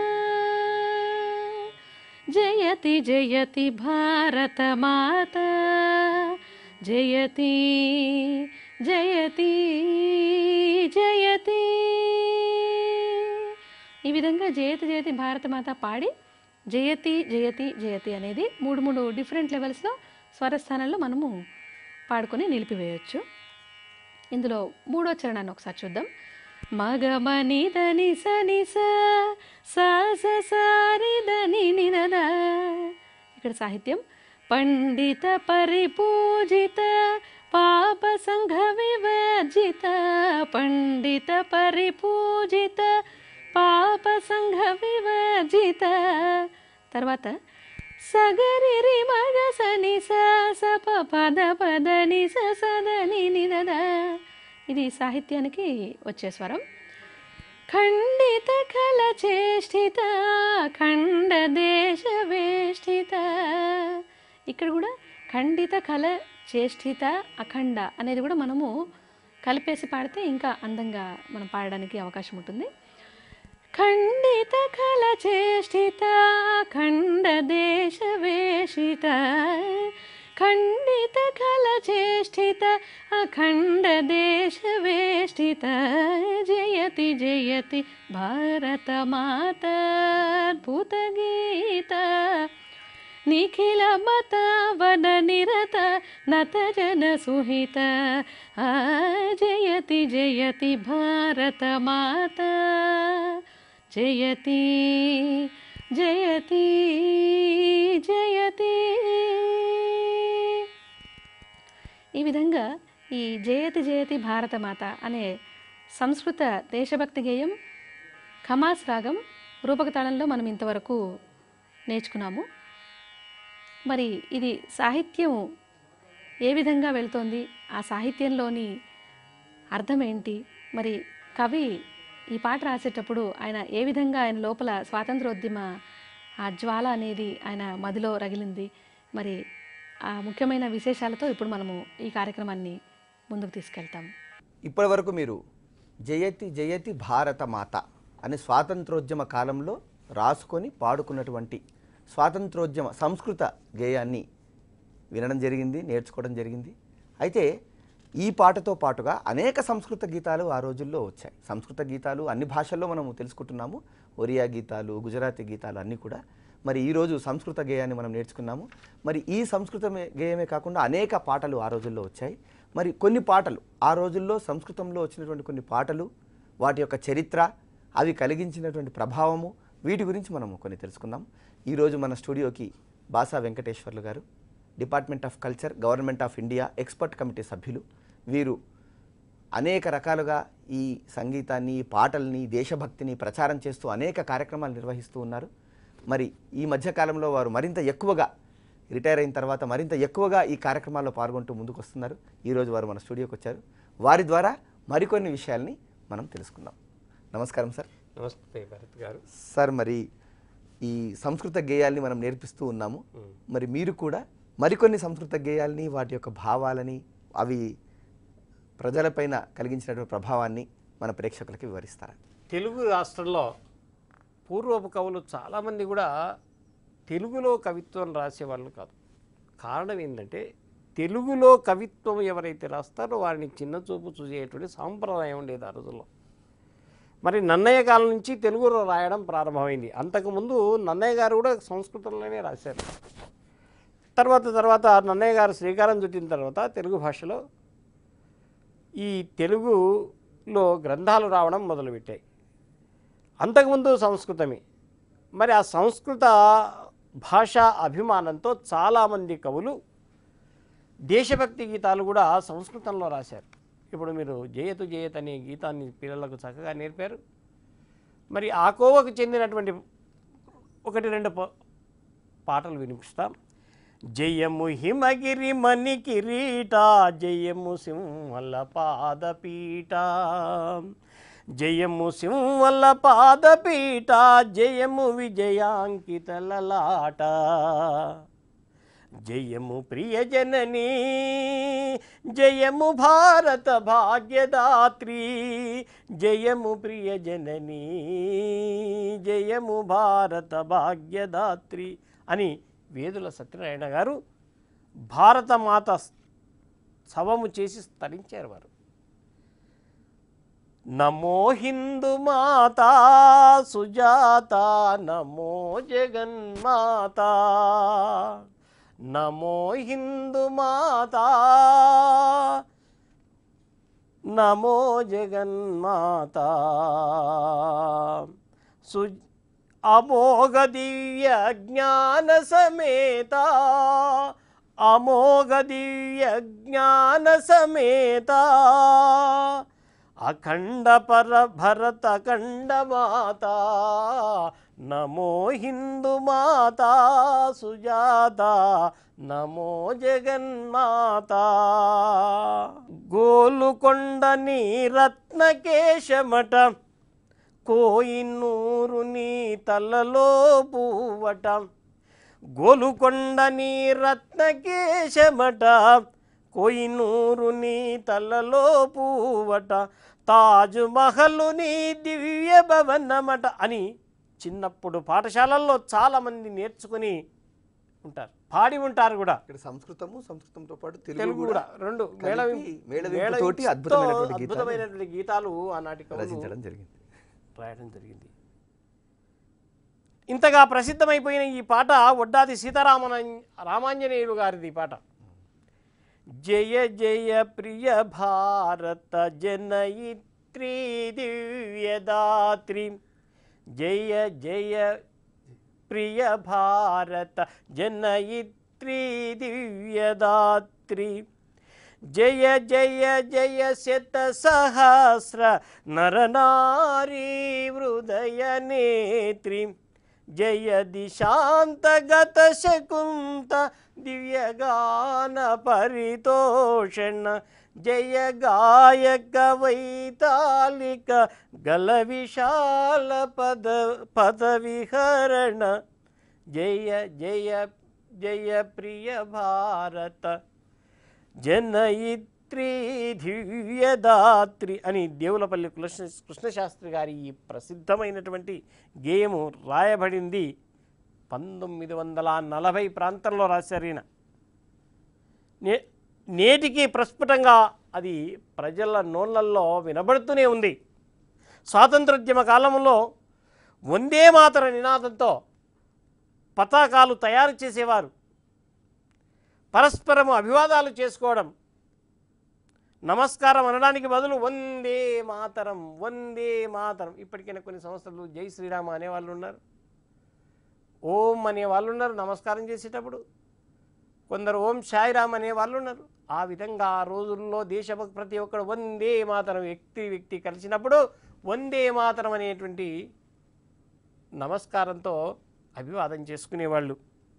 జయతి జయతి భారత మాత జయతి జయతి జయతి ఈ విధంగా జయతి జయతి భారతమాత పాడి జయతి జయతి జయతి అనేది మూడు మూడు డిఫరెంట్ లెవెల్స్లో స్వరస్థానంలో మనము పాడుకొని నిలిపివేయొచ్చు ఇందులో మూడో చరణాన్ని ఒకసారి చూద్దాం మగమని దని సని స సా స సారి దని నినద ఇక్కడ సాహిత్యం పండిత పరిపూజిత పాప సంఘ వివర్జిత పండిత పరిపూజిత పాప సంఘ వివర్జిత తర్వాత సగరి రి మగ సని స స ప పద పద ని స సద ని ని ద ద. ఇది సాహిత్యానికి వచ్చే స్వరం ఖండిత కల చేష్టిత ఖండ దేశ వేష్టిత ఇక్కడ కూడా ఖండిత కల చేష్టిత అఖండ అనేది కూడా మనము కలిపేసి పాడితే ఇంకా అందంగా మనం పాడడానికి అవకాశం ఉంటుంది ఖండిత కల చేష్టిత ఖండ దేశ వేషిత ఖండిత కల చేష్టిత అఖండ దేశ వేష్టిత జయతి జయతి భారత మాత అద్భుత గీత నిఖిల మత వన నిరత నత జన సుహిత ఆ జయతి జయతి భారత మాత జయతి జయతి జయతి ఈ విధంగా ఈ జయతి జయతి భారతమాత అనే సంస్కృత దేశభక్తి గేయం ఖమాస్ రాగం రూపక తాళంలో మనం ఇంతవరకు నేర్చుకున్నాము మరి ఇది సాహిత్యం ఏ విధంగా వెళ్తోంది ఆ సాహిత్యంలోని అర్థం ఏంటి మరి కవి ఈ పాట రాసేటప్పుడు ఆయన ఏ విధంగా ఆయన లోపల స్వాతంత్రోద్యమ ఆ జ్వాల అనేది ఆయన మదిలో రగిలింది మరి ఆ ముఖ్యమైన విశేషాలతో ఇప్పుడు మనము ఈ కార్యక్రమాన్ని ముందుకు తీసుకెళ్తాం ఇప్పటి వరకు మీరు జయతి జయతి భారత మాత అనే స్వాతంత్రోద్యమ కాలంలో రాసుకొని పాడుకున్నటువంటి స్వాతంత్రోద్యమ సంస్కృత గేయాన్ని వినడం జరిగింది నేర్చుకోవడం జరిగింది అయితే ఈ పాటతో పాటుగా అనేక సంస్కృత గీతాలు ఆ రోజుల్లో వచ్చాయి సంస్కృత గీతాలు అన్ని భాషల్లో మనము తెలుసుకుంటున్నాము ఒరియా గీతాలు గుజరాతీ గీతాలు అన్నీ కూడా మరి ఈరోజు సంస్కృత గేయాన్ని మనం నేర్చుకున్నాము మరి ఈ సంస్కృత మే- గేయమే కాకుండా అనేక పాటలు ఆ రోజుల్లో వచ్చాయి మరి కొన్ని పాటలు ఆ రోజుల్లో సంస్కృతంలో వచ్చినటువంటి కొన్ని పాటలు వాటి యొక్క చరిత్ర అవి కలిగించినటువంటి ప్రభావము వీటి గురించి మనము కొన్ని తెలుసుకుందాం ఈరోజు మన స్టూడియోకి Basa Venkateswarlu garu department of culture government of India expert committee సభ్యులు వీరు అనేక రకాలుగా ఈ సంగీతాన్ని ఈ పాటల్ని దేశభక్తిని ప్రచారం చేస్తూ అనేక కార్యక్రమాలు నిర్వహిస్తూ ఉన్నారు మరి ఈ మధ్యకాలంలో వారు మరింత ఎక్కువగా రిటైర్ అయిన తర్వాత మరింత ఎక్కువగా ఈ కార్యక్రమాల్లో పాల్గొంటూ ముందుకు వస్తున్నారు ఈరోజు వారు మన స్టూడియోకి వచ్చారు వారి ద్వారా మరికొన్ని విషయాల్ని మనం తెలుసుకుందాం నమస్కారం సార్ నమస్తే భరత్ గారు సార్ మరి ఈ సంస్కృత గేయాల్ని మనం నేర్పిస్తూ ఉన్నాము మరి మీరు కూడా మరికొన్ని సంస్కృత గేయాల్ని వాటి యొక్క భావాలని అవి ప్రజలపైన కలిగించినటువంటి ప్రభావాన్ని మన ప్రేక్షకులకి వివరిస్తారా తెలుగు రాష్ట్రంలో పూర్వపు కవులు చాలామంది కూడా తెలుగులో కవిత్వం రాసేవాళ్ళు కాదు కారణం ఏంటంటే తెలుగులో కవిత్వం ఎవరైతే రాస్తారో వారిని చిన్న చూపు చూసేటువంటి సాంప్రదాయం ఉండేది ఆ రోజుల్లో మరి నన్నయ్య కాలం నుంచి తెలుగులో రాయడం ప్రారంభమైంది అంతకుముందు నన్నయ్య గారు కూడా సంస్కృతంలోనే రాశారు తర్వాత తర్వాత నన్నయ్య గారు శ్రీకారం చుట్టిన తర్వాత తెలుగు భాషలో ఈ తెలుగులో గ్రంథాలు రావడం మొదలుపెట్టాయి అంతకుముందు సంస్కృతమే మరి ఆ సంస్కృత భాషా అభిమానంతో చాలామంది కవులు దేశభక్తి గీతాలు కూడా సంస్కృతంలో రాశారు ఇప్పుడు మీరు జయతు జయత్ అనే గీతాన్ని పిల్లలకు చక్కగా నేర్పారు మరి ఆ కోవకు చెందినటువంటి ఒకటి రెండు ప- పాటలు వినిపిస్తాం జయము హిమగిరి మణి కిరీట జయము సింహల పాదపీఠ జయము సింహల పాదపీఠ జయము విజయాంకిత లలాట జయము ప్రియజననీ జయము భారత భాగ్యదాత్రి జయము ప్రియజననీ జయము భారత భాగ్యదాత్రి అని వేదుల సత్యనారాయణ గారు భారతమాత సవము చేసి స్తరించారు వారు నమో హిందూ మాతా సుజాత నమో జగన్మాత నమో హిందూ మాతా నమో జగన్మాత సు అమోఘ దివ్య జ్ఞాన సమేత అమోఘ దివ్య జ్ఞాన సమేత అఖండ పర భరత ఖండ మాత నమో హిందూ మాత సుజాత నమో జగన్మాత గోలుకొండ నీ రత్నకేశమట కోయినూరు నీ తలలో పూవట గోలుకొండ నీ రత్నకేశమట కోయినూరు నీ తలలో పూవట తాజు మహలు నీ దివ్య భవనమట అని చిన్నప్పుడు పాఠశాలల్లో చాలామంది నేర్చుకుని ఉంటారు పాడి ఉంటారు కూడా ఇక్కడ సంస్కృతము సంస్కృతంతో పాటు తెలుగు తెలుగు కూడా రెండు కలిపి మేళవింపు- మేళవింపుతోటి మేళవింపుతో అద్భుతమైనటువంటి గీతాలు అద్భుతమైనటువంటి గీతాలు ఆనాటి కవులు రచించడం జరిగింది రాయడం జరిగింది ఇంతగా ప్రసిద్ధమైపోయిన ఈ పాట వడ్డాది సీతారామన రామాంజనేయులు గారిది ఈ పాట జయ జయ ప్రియ భారత జనయిత్రి దివ్యదాత్రి జయ జయ ప్రియ భారత జనయిత్రి దివ్యదాత్రి జయ జయ జయ శత సహస్ర నరనారీ హృదయ నేత్రి జయ దిశాంతగత శకుంత దివ్యగాన పరితోషణ జయ గాయక వైతాళిక గల విశాల పద పద విహరణ జయ జయ జయ ప్రియ భారత జనయిత్రి దివ్యదాత్రి అని దేవులపల్లి కృష్ణ కృష్ణశాస్త్రి గారి ఈ ప్రసిద్ధమైనటువంటి గేయము రాయబడింది పంతొమ్మిది వందల నలభై ప్రాంతంలో రాశారు ఈయన నే నేటికి ప్రస్ఫుటంగా అది ప్రజల నోళ్ళల్లో వినబడుతూనే ఉంది స్వాతంత్రోద్యమ కాలంలో వందే మాతర నినాదంతో పతాకాలు తయారు చేసేవారు పరస్పరము అభివాదాలు చేసుకోవడం నమస్కారం అనడానికి బదులు వందే మాతరం వందే మాతరం ఇప్పటికైనా కొన్ని సంస్థలు జై శ్రీరామ అనేవాళ్ళు ఉన్నారు ఓం అనే వాళ్ళు ఉన్నారు నమస్కారం చేసేటప్పుడు కొందరు ఓం సాయిరామ్ అనే వాళ్ళు ఉన్నారు ఆ విధంగా ఆ రోజుల్లో దేశభక్తి ప్రతి ఒక్కడు వందే మాతరం వ్యక్తి వ్యక్తి కలిసినప్పుడు వందే మాతరం అనేటువంటి నమస్కారంతో అభివాదం చేసుకునేవాళ్ళు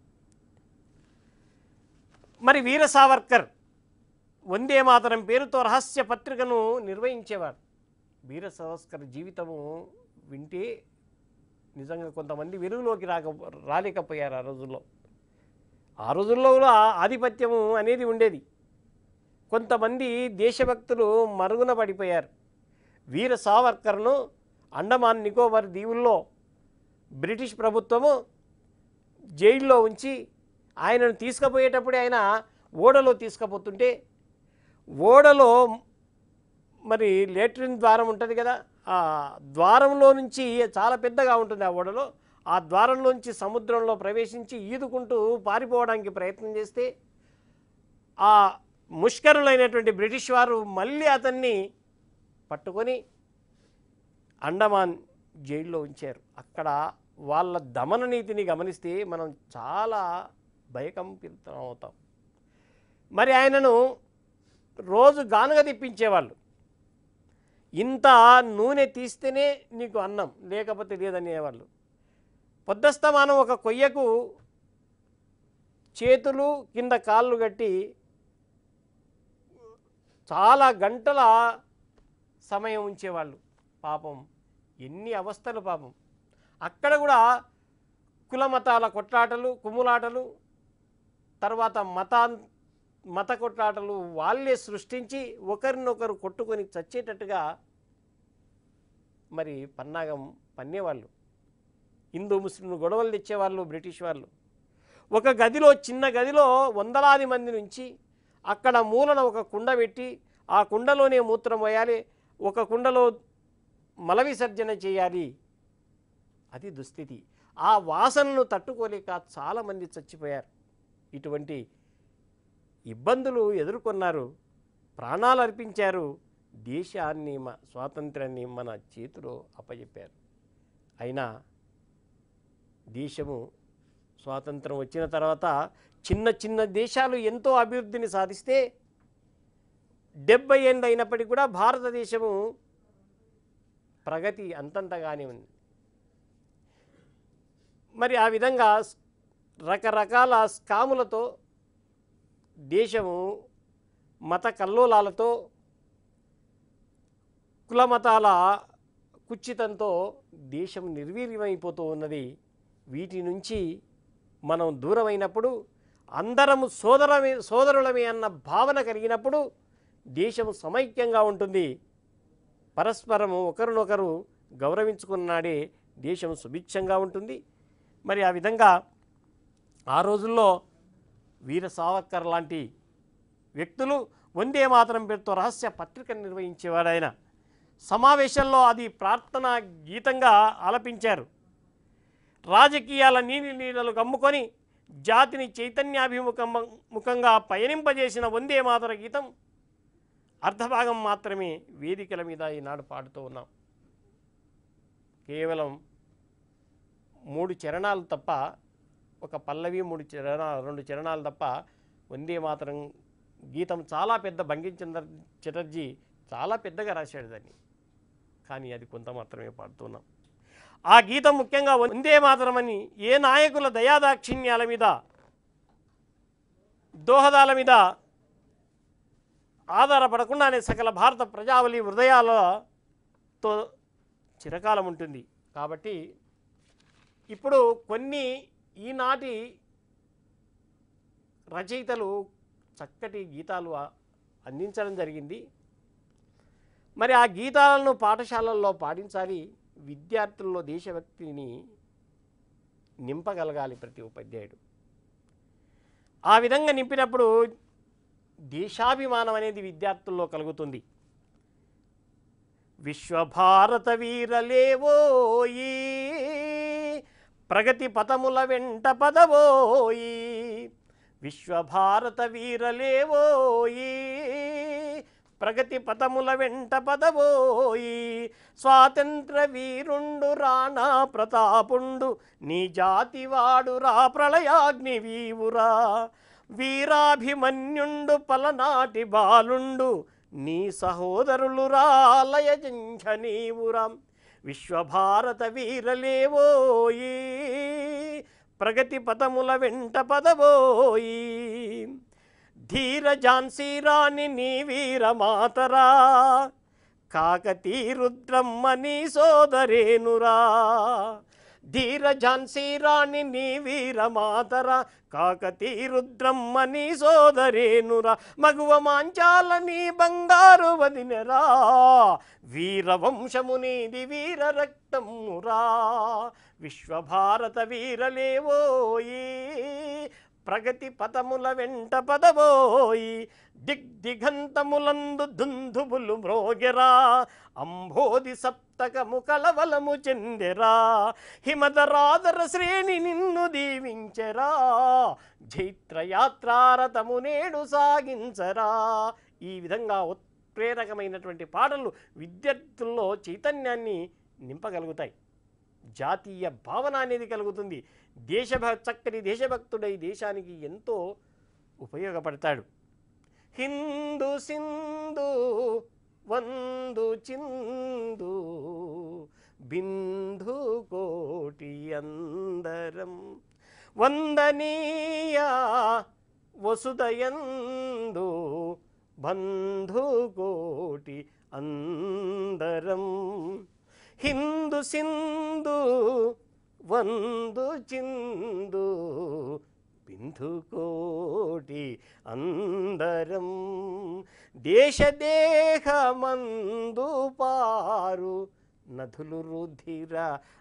మరి వీర సావర్కర్ వందే మాతరం పేరుతో రహస్య పత్రికను నిర్వహించేవారు వీర సావర్కర్ జీవితము వింటే నిజంగా కొంతమంది వెలుగులోకి రాక రాలేకపోయారు ఆ రోజుల్లో ఆ రోజుల్లో కూడా ఆధిపత్యము అనేది ఉండేది కొంతమంది దేశభక్తులు మరుగున పడిపోయారు వీర సావర్కర్ను అండమాన్ నికోబార్ దీవుల్లో బ్రిటిష్ ప్రభుత్వము జైల్లో ఉంచి ఆయనను తీసుకుపోయేటప్పుడే ఆయన ఓడలో తీసుకుపోతుంటే ఓడలో మరి లేట్రిన్ ద్వారం ఉంటుంది కదా ఆ ద్వారంలో నుంచి చాలా పెద్దగా ఉంటుంది ఆ ఓడలో ఆ ద్వారంలోంచి సముద్రంలో ప్రవేశించి ఈదుకుంటూ పారిపోవడానికి ప్రయత్నం చేస్తే ఆ ముష్కరులైనటువంటి బ్రిటిష్ వారు మళ్ళీ అతన్ని పట్టుకొని అండమాన్ జైల్లో ఉంచారు అక్కడ వాళ్ళ దమన నీతిని గమనిస్తే మనం చాలా భయకంపితం అవుతాం మరి ఆయనను రోజు గానుగ తిప్పించేవాళ్ళు ఇంత నూనె తీస్తేనే నీకు అన్నం లేకపోతే లేదనేవాళ్ళు పొద్దస్తమానం ఒక కొయ్యకు చేతులు కింద కాళ్ళు కట్టి చాలా గంటల సమయం ఉంచేవాళ్ళు పాపం ఎన్ని అవస్థలు పాపం అక్కడ కూడా కుల మతాల కొట్లాటలు కుమ్ములాటలు తర్వాత మతా మత కొట్లాటలు వాళ్ళే సృష్టించి ఒకరినొకరు కొట్టుకొని చచ్చేటట్టుగా మరి పన్నాగం పన్నేవాళ్ళు హిందూ ముస్లింలు గొడవలు తెచ్చేవాళ్ళు బ్రిటిష్ వాళ్ళు ఒక గదిలో చిన్న గదిలో వందలాది మంది నుంచి అక్కడ మూలన ఒక కుండ పెట్టి ఆ కుండలోనే మూత్రం పోయాలి ఒక కుండలో మల విసర్జన చేయాలి అది దుస్థితి ఆ వాసనను తట్టుకోలేక చాలామంది చచ్చిపోయారు ఇటువంటి ఇబ్బందులు ఎదుర్కొన్నారు ప్రాణాలు అర్పించారు దేశాన్ని మ స్వాతంత్రాన్ని మన చేతిలో అప్పచెప్పారు అయినా దేశము స్వాతంత్రం వచ్చిన తర్వాత చిన్న చిన్న దేశాలు ఎంతో అభివృద్ధిని సాధిస్తే డెబ్బై ఏళ్ళు అయినప్పటికీ కూడా భారతదేశము ప్రగతి అంతంతగానే ఉంది మరి ఆ విధంగా స్- రకరకాల స్కాములతో దేశము మత కల్లోలాలతో కుల మతాల కుచ్చితంతో దేశం నిర్వీర్యమైపోతూ ఉన్నది వీటి నుంచి మనం దూరమైనప్పుడు అందరము సోదరమే సోదరులమే అన్న భావన కలిగినప్పుడు దేశం సమైక్యంగా ఉంటుంది పరస్పరము ఒకరినొకరు గౌరవించుకున్నాడే దేశం సుభిక్షంగా ఉంటుంది మరి ఆ విధంగా ఆ రోజుల్లో వీర సావర్కర్ లాంటి వ్యక్తులు వందే మాతరం పేరుతో రహస్య పత్రికను నిర్వహించేవాడు ఆయన సమావేశంలో అది ప్రార్థనా గీతంగా ఆలపించారు రాజకీయాల నీలి నీడలు కమ్ముకొని జాతిని చైతన్యాభిముఖం ముఖంగా పయనింపజేసిన వందే మాతర గీతం అర్ధభాగం మాత్రమే వేదికల మీద ఈనాడు పాడుతూ ఉన్నాం కేవలం మూడు చరణాలు తప్ప ఒక పల్లవి మూడు చరణాలు రెండు చరణాలు తప్ప వందే మాతరం గీతం చాలా పెద్ద బంకించంద్ర చటర్జీ చాలా పెద్దగా రాశాడు దాన్ని కానీ అది కొంత మాత్రమే పాడుతున్నాం ఆ గీతం ముఖ్యంగా వందే మాతరమని ఏ నాయకుల దయాదాక్షిణ్యాల మీద దోహదాల మీద ఆధారపడకుండానే సకల భారత ప్రజావళి హృదయాలతో చిరకాలం ఉంటుంది కాబట్టి ఇప్పుడు కొన్ని ఈనాటి రచయితలు చక్కటి గీతాలు ఆ- అందించడం జరిగింది మరి ఆ గీతాలను పాఠశాలల్లో పాటించాలి విద్యార్థుల్లో దేశభక్తిని నింపగలగాలి ప్రతి ఉపాధ్యాయుడు ఆ విధంగా నింపినప్పుడు దేశాభిమానం అనేది విద్యార్థుల్లో కలుగుతుంది విశ్వభారత వీరలేవోయి ప్రగతి పదముల వెంట పదవోయి విశ్వభారత వీరలేవోయి ప్రగతి పదముల వెంట పదవోయి స్వాతంత్ర వీరుండు రాణా ప్రతాపుండు నీ జాతివాడు రా ప్రళయాగ్ని వీవురా వీరాభిమన్యుండు పలనాటి బాలుండు నీ సహోదరులు రాలయ జంఝనీవురా విశ్వభారత వీరలేవోయి ప్రగతి పదముల వెంట పదవోయి ధీర ఝాన్సీ రాణి నీ వీర మాతరా కాకతీ రుద్రమ్మ నీ సోదరేనురా ధీర ఝాన్సీ రాణి నీ వీరమాతరా కాకతీ రుద్రమ్మ నీ సోదరేనురా మగువ మాంచాల నీ బంగారు వదినరా వీరవంశము నీది వీర రక్తమురా విశ్వభారత వీరలేవోయి ప్రగతి పదముల వెంట పదవోయి దిగ్దిగంతములందు దుందుబులు మ్రోగెరా అంబోధి సప్తకము కలవలము చెందెరా హిమదరాదర శ్రేణి నిన్ను దీవించెరా జైత్రయాత్రారథము నేడు సాగించరా ఈ విధంగా ఉత్ప్రేరకమైనటువంటి పాటలు విద్యార్థుల్లో చైతన్యాన్ని నింపగలుగుతాయి జాతీయ భావన అనేది కలుగుతుంది దేశభ చక్కని దేశభక్తుడై దేశానికి ఎంతో ఉపయోగపడతాడు హిందూ సింధు వందు చిందు బిందు కోటి అందరం వందనీయ వసుదయందు బంధు కోటి అందరం హిందు సింధు వందు చిందు బిందు కోటి అందరం దేశ దేహమందు పారు నదులు రుధిర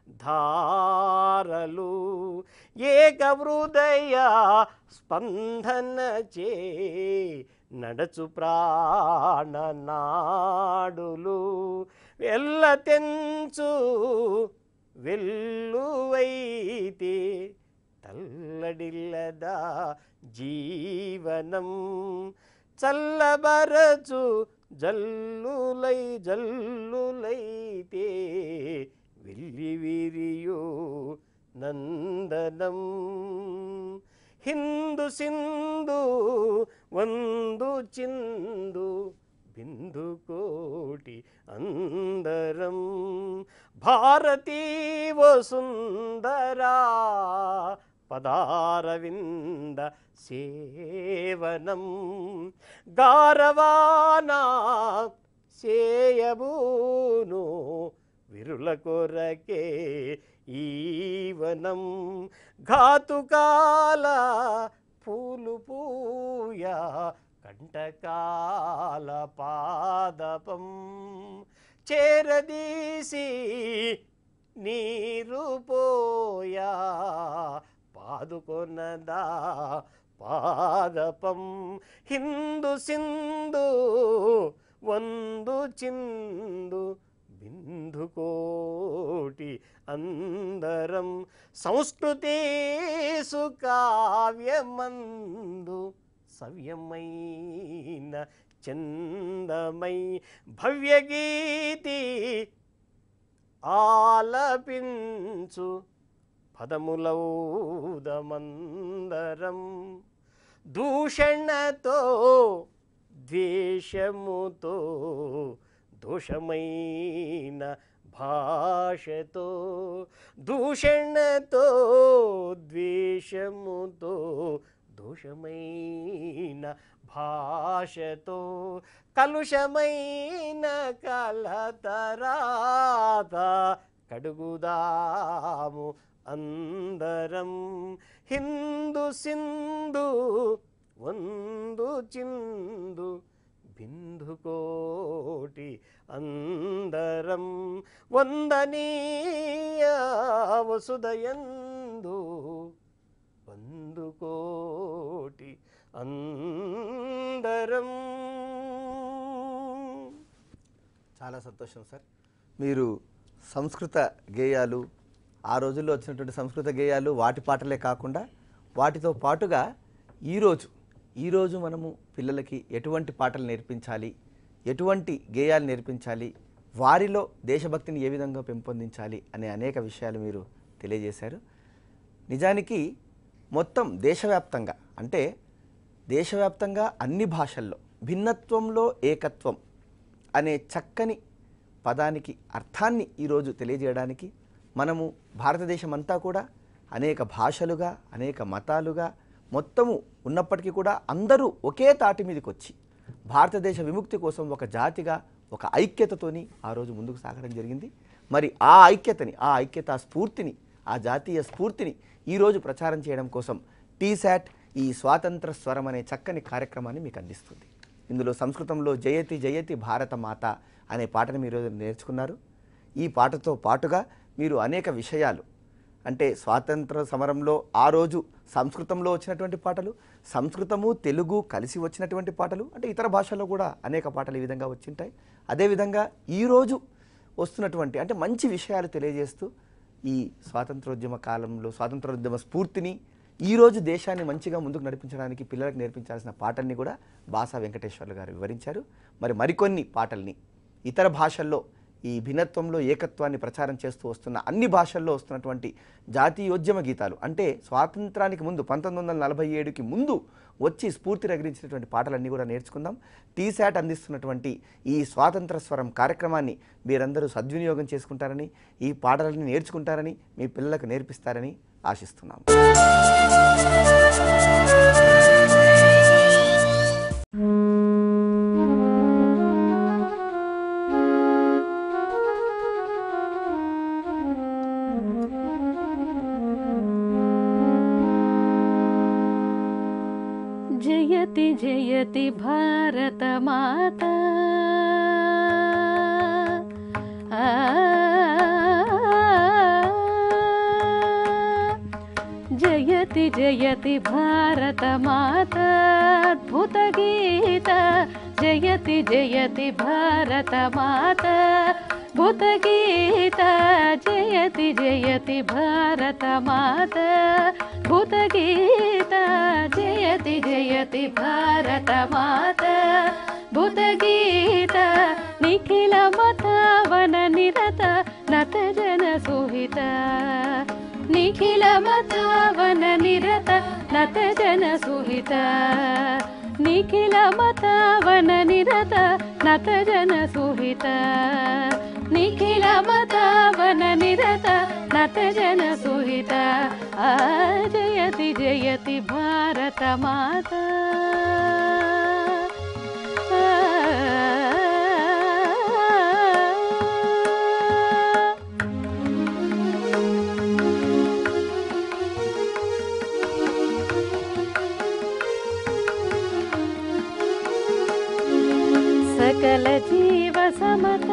ధారలు ఏక హృదయ స్పందన చే నడచు ప్రాణనాడులు ఎల్ల తెంచు వెల్లువైతే తల్లడిల్లదా జీవనం చల్లబరచు జల్లులై జల్లులైతే వెళ్ళి విరియు నందనం హిందు సింధు వందు చిందు బిందు కోటి అందరం భారతీ వసుందరా పదారవింద సేవనం గారవానా సేయబూను విరుల కొరకే ఈవనం ఘాతుకాల పూలు పూయా కంటకాల పాదపం చేరదీసి నీరు పోయా పాదుకొనదా పాదపం హిందు సింధు వందు చిందు బిందు కోటి అందరం సంస్కృతి సుకావ్యమందు సవ్యమైన చందమై భవ్యగీతి ఆలపించు పదములౌదమందరం దూషణతో ద్వేషముతో దోషమైన భాషతో దూషణతో ద్వేషముతో దోషమైన భాషతో కలుషమైన కలతరాత కడుగుదాము అందరం హిందు సింధు వందు చిందు బిందు కోటి అందరం వందనీయ వసుదయందు వందు కోటి అందరం చాలా సంతోషం సార్ మీరు సంస్కృత గేయాలు ఆ రోజుల్లో వచ్చినటువంటి సంస్కృత గేయాలు వాటి పాటలే కాకుండా వాటితో పాటుగా ఈరోజు ఈరోజు మనము పిల్లలకి ఎటువంటి పాటలు నేర్పించాలి ఎటువంటి గేయాలు నేర్పించాలి వారిలో దేశభక్తిని ఏ విధంగా పెంపొందించాలి అనే అనేక విషయాలు మీరు తెలియజేశారు నిజానికి మొత్తం దేశవ్యాప్తంగా అంటే దేశవ్యాప్తంగా అన్ని భాషల్లో భిన్నత్వంలో ఏకత్వం అనే చక్కని పదానికి అర్థాన్ని ఈరోజు తెలియజేయడానికి మనము భారతదేశం అంతా కూడా అనేక భాషలుగా అనేక మతాలుగా మొత్తము ఉన్నప్పటికీ కూడా అందరూ ఒకే తాటి మీదకి వచ్చి భారతదేశ విముక్తి కోసం ఒక జాతిగా ఒక ఐక్యతతోని ఆ రోజు ముందుకు సాగడం జరిగింది మరి ఆ ఐక్యతని ఆ ఐక్యత స్ఫూర్తిని ఆ జాతీయ స్ఫూర్తిని ఈరోజు ప్రచారం చేయడం కోసం టీశాట్ ఈ స్వాతంత్ర స్వరం అనే చక్కని కార్యక్రమాన్ని మీకు అందిస్తుంది ఇందులో సంస్కృతంలో జయతి జయతి భారత మాత అనే పాటను మీరు నేర్చుకున్నారు ఈ పాటతో పాటుగా మీరు అనేక విషయాలు అంటే స్వాతంత్ర సమరంలో ఆ రోజు సంస్కృతంలో వచ్చినటువంటి పాటలు సంస్కృతము తెలుగు కలిసి వచ్చినటువంటి పాటలు అంటే ఇతర భాషల్లో కూడా అనేక పాటలు ఈ విధంగా వచ్చింటాయి అదేవిధంగా ఈరోజు వస్తున్నటువంటి అంటే మంచి విషయాలు తెలియజేస్తూ ఈ స్వాతంత్రోద్యమ కాలంలో స్వాతంత్రోద్యమ స్ఫూర్తిని ఈరోజు దేశాన్ని మంచిగా ముందుకు నడిపించడానికి పిల్లలకు నేర్పించాల్సిన పాటల్ని కూడా బాసా వెంకటేశ్వర్లు గారు వివరించారు మరి మరికొన్ని పాటల్ని ఇతర భాషల్లో ఈ భిన్నత్వంలో ఏకత్వాన్ని ప్రచారం చేస్తూ వస్తున్న అన్ని భాషల్లో వస్తున్నటువంటి జాతీయోద్యమ గీతాలు అంటే స్వాతంత్రానికి ముందు పంతొమ్మిది వందల నలభై ఏడుకి ముందు వచ్చి స్ఫూర్తి రగిలించినటువంటి పాటలన్నీ కూడా నేర్చుకుందాం టీశాట్ అందిస్తున్నటువంటి ఈ స్వాతంత్ర స్వరం కార్యక్రమాన్ని మీరందరూ సద్వినియోగం చేసుకుంటారని ఈ పాటలని నేర్చుకుంటారని మీ పిల్లలకు నేర్పిస్తారని ఆశిస్తున్నాం జయతి జయతి భారత మాత ఆ, జయతి జయతి భారత మాత అద్భుత గీత జయతి జయతి భారత మాత భూత గీత జయతి జయతి భారత మాత భూత గీత జయతి జయతి భారత మాత భూత గీత నిఖిల మతావన నిరత నత జన సుహిత నిఖిల మతావన నిరత నత జన సుహిత నిఖిల మతావన నిరత నత జన సుహిత నిఖిల మతావన నిరత నత జన సుహిత ఆ జయతి జయతి భారత మాత సకల జీవ సమత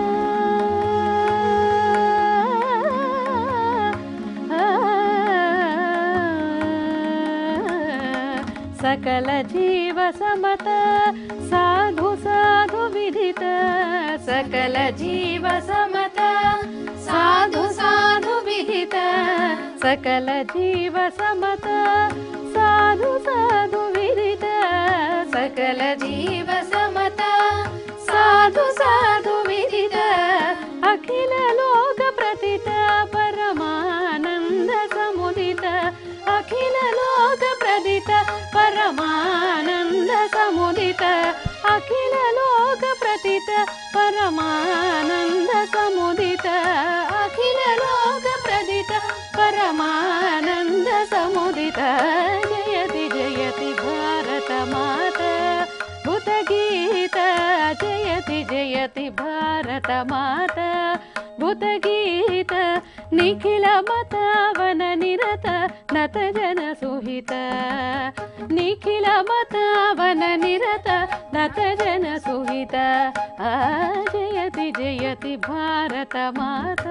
సకల జీవ సమత సాధు సాధు విదిత సకల జీవ సమత సాధు సాధు విదిత సకల జీవ సమత సాధు సాధు విదిత సకల జీవ సమత సాధు సాధు విదిత అఖిల లోక ప్రతిత పరమానంద సముదిత అఖిల లోక ప్రదిత పరమానంద సముదిత అఖిల లోక ప్రతిత పరమానంద సముదిత అఖిల లోక ప్రదిత పరమానంద సముదిత జయతి జయతి భారత మాత భూత గీత జయతి జయతి భారత మాత భూత గీత నిఖిల మతావన నిరత నత జన సుహిత నిఖిల మతావన నిరత నత జన సుహిత ఆ జయతి జయతి భారత మాత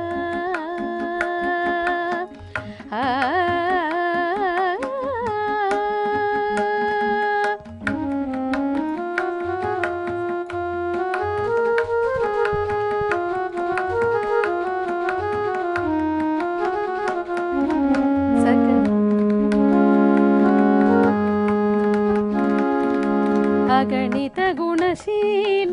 అగణిత గుణశీల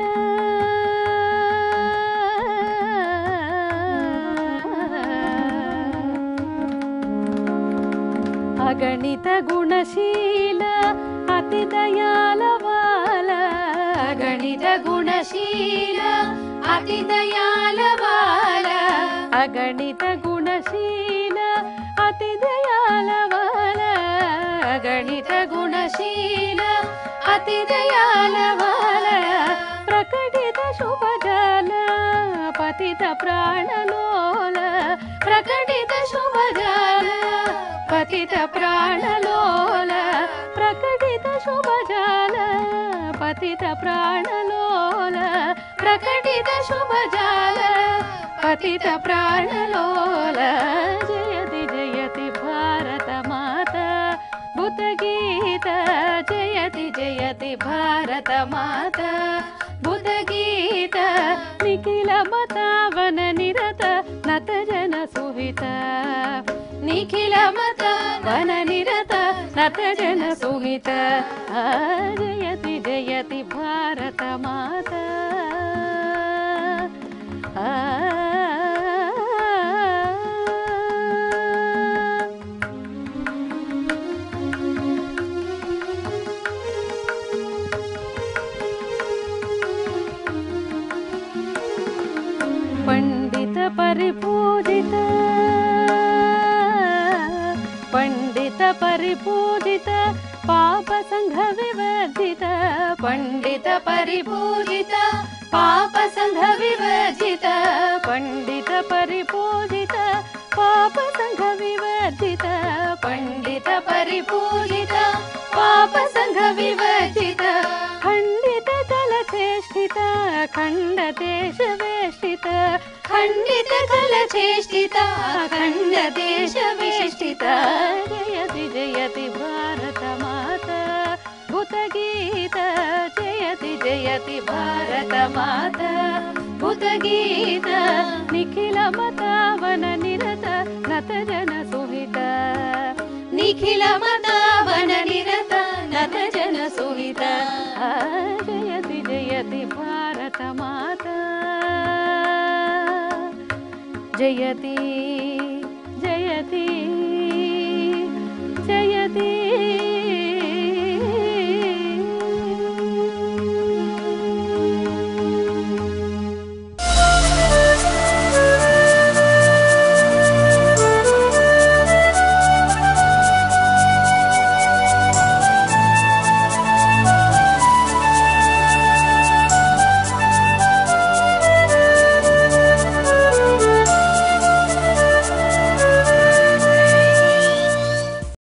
అగణిత గుణశీల అతి దయాలవాల అగణిత గుణశీల అతి దయాలవాల అగణిత గుణశీల అతి దయాలవాల అగణిత గుణశీల అతి దయాలవాల ప్రకటిత శుభజాల పతిత ప్రాణలోల ప్రకటిత శుభజాల పతిత ప్రాణలోల ప్రకటిత శుభజాల పతిత ప్రాణలోల ప్రకటిత శుభజాల పతిత ప్రాణలోల జయతి జయతి భారత మాత బుధ గీత జయతి జయతి భారత మాత బుధ గీత నిఖిల మతావన నిరత నత జన సుహిత నిఖిల మత వన నిరత నత జన సుహిత ఆ, జయతి జయతి భారత మాత ఆ పండిత పరిపూజిత పండిత పరిపూజిత పాప సంఘ వివర్జిత పండిత పరిపూజిత పాప సంఘ వివర్జిత పండిత పరిపూజిత పాప సంఘ వివర్జిత పండిత పరిపూజిత పాప సంఘ వివర్జిత ఖండిత కలచేష్టిత ఖండ దేశ వేష్టిత ఖండిత కలచేష్టిత ఖండ దేశ వేష్టిత జయతి జయతి భారత మాత భూత గీత జయతి జయతి భారత మాత భూత గీత నిఖిల మతావన నిరత నత జన సుహిత నిఖిల మతావన నిరత నత జన సుహిత ఆ, జయతి జయతి భారత మాత జయతి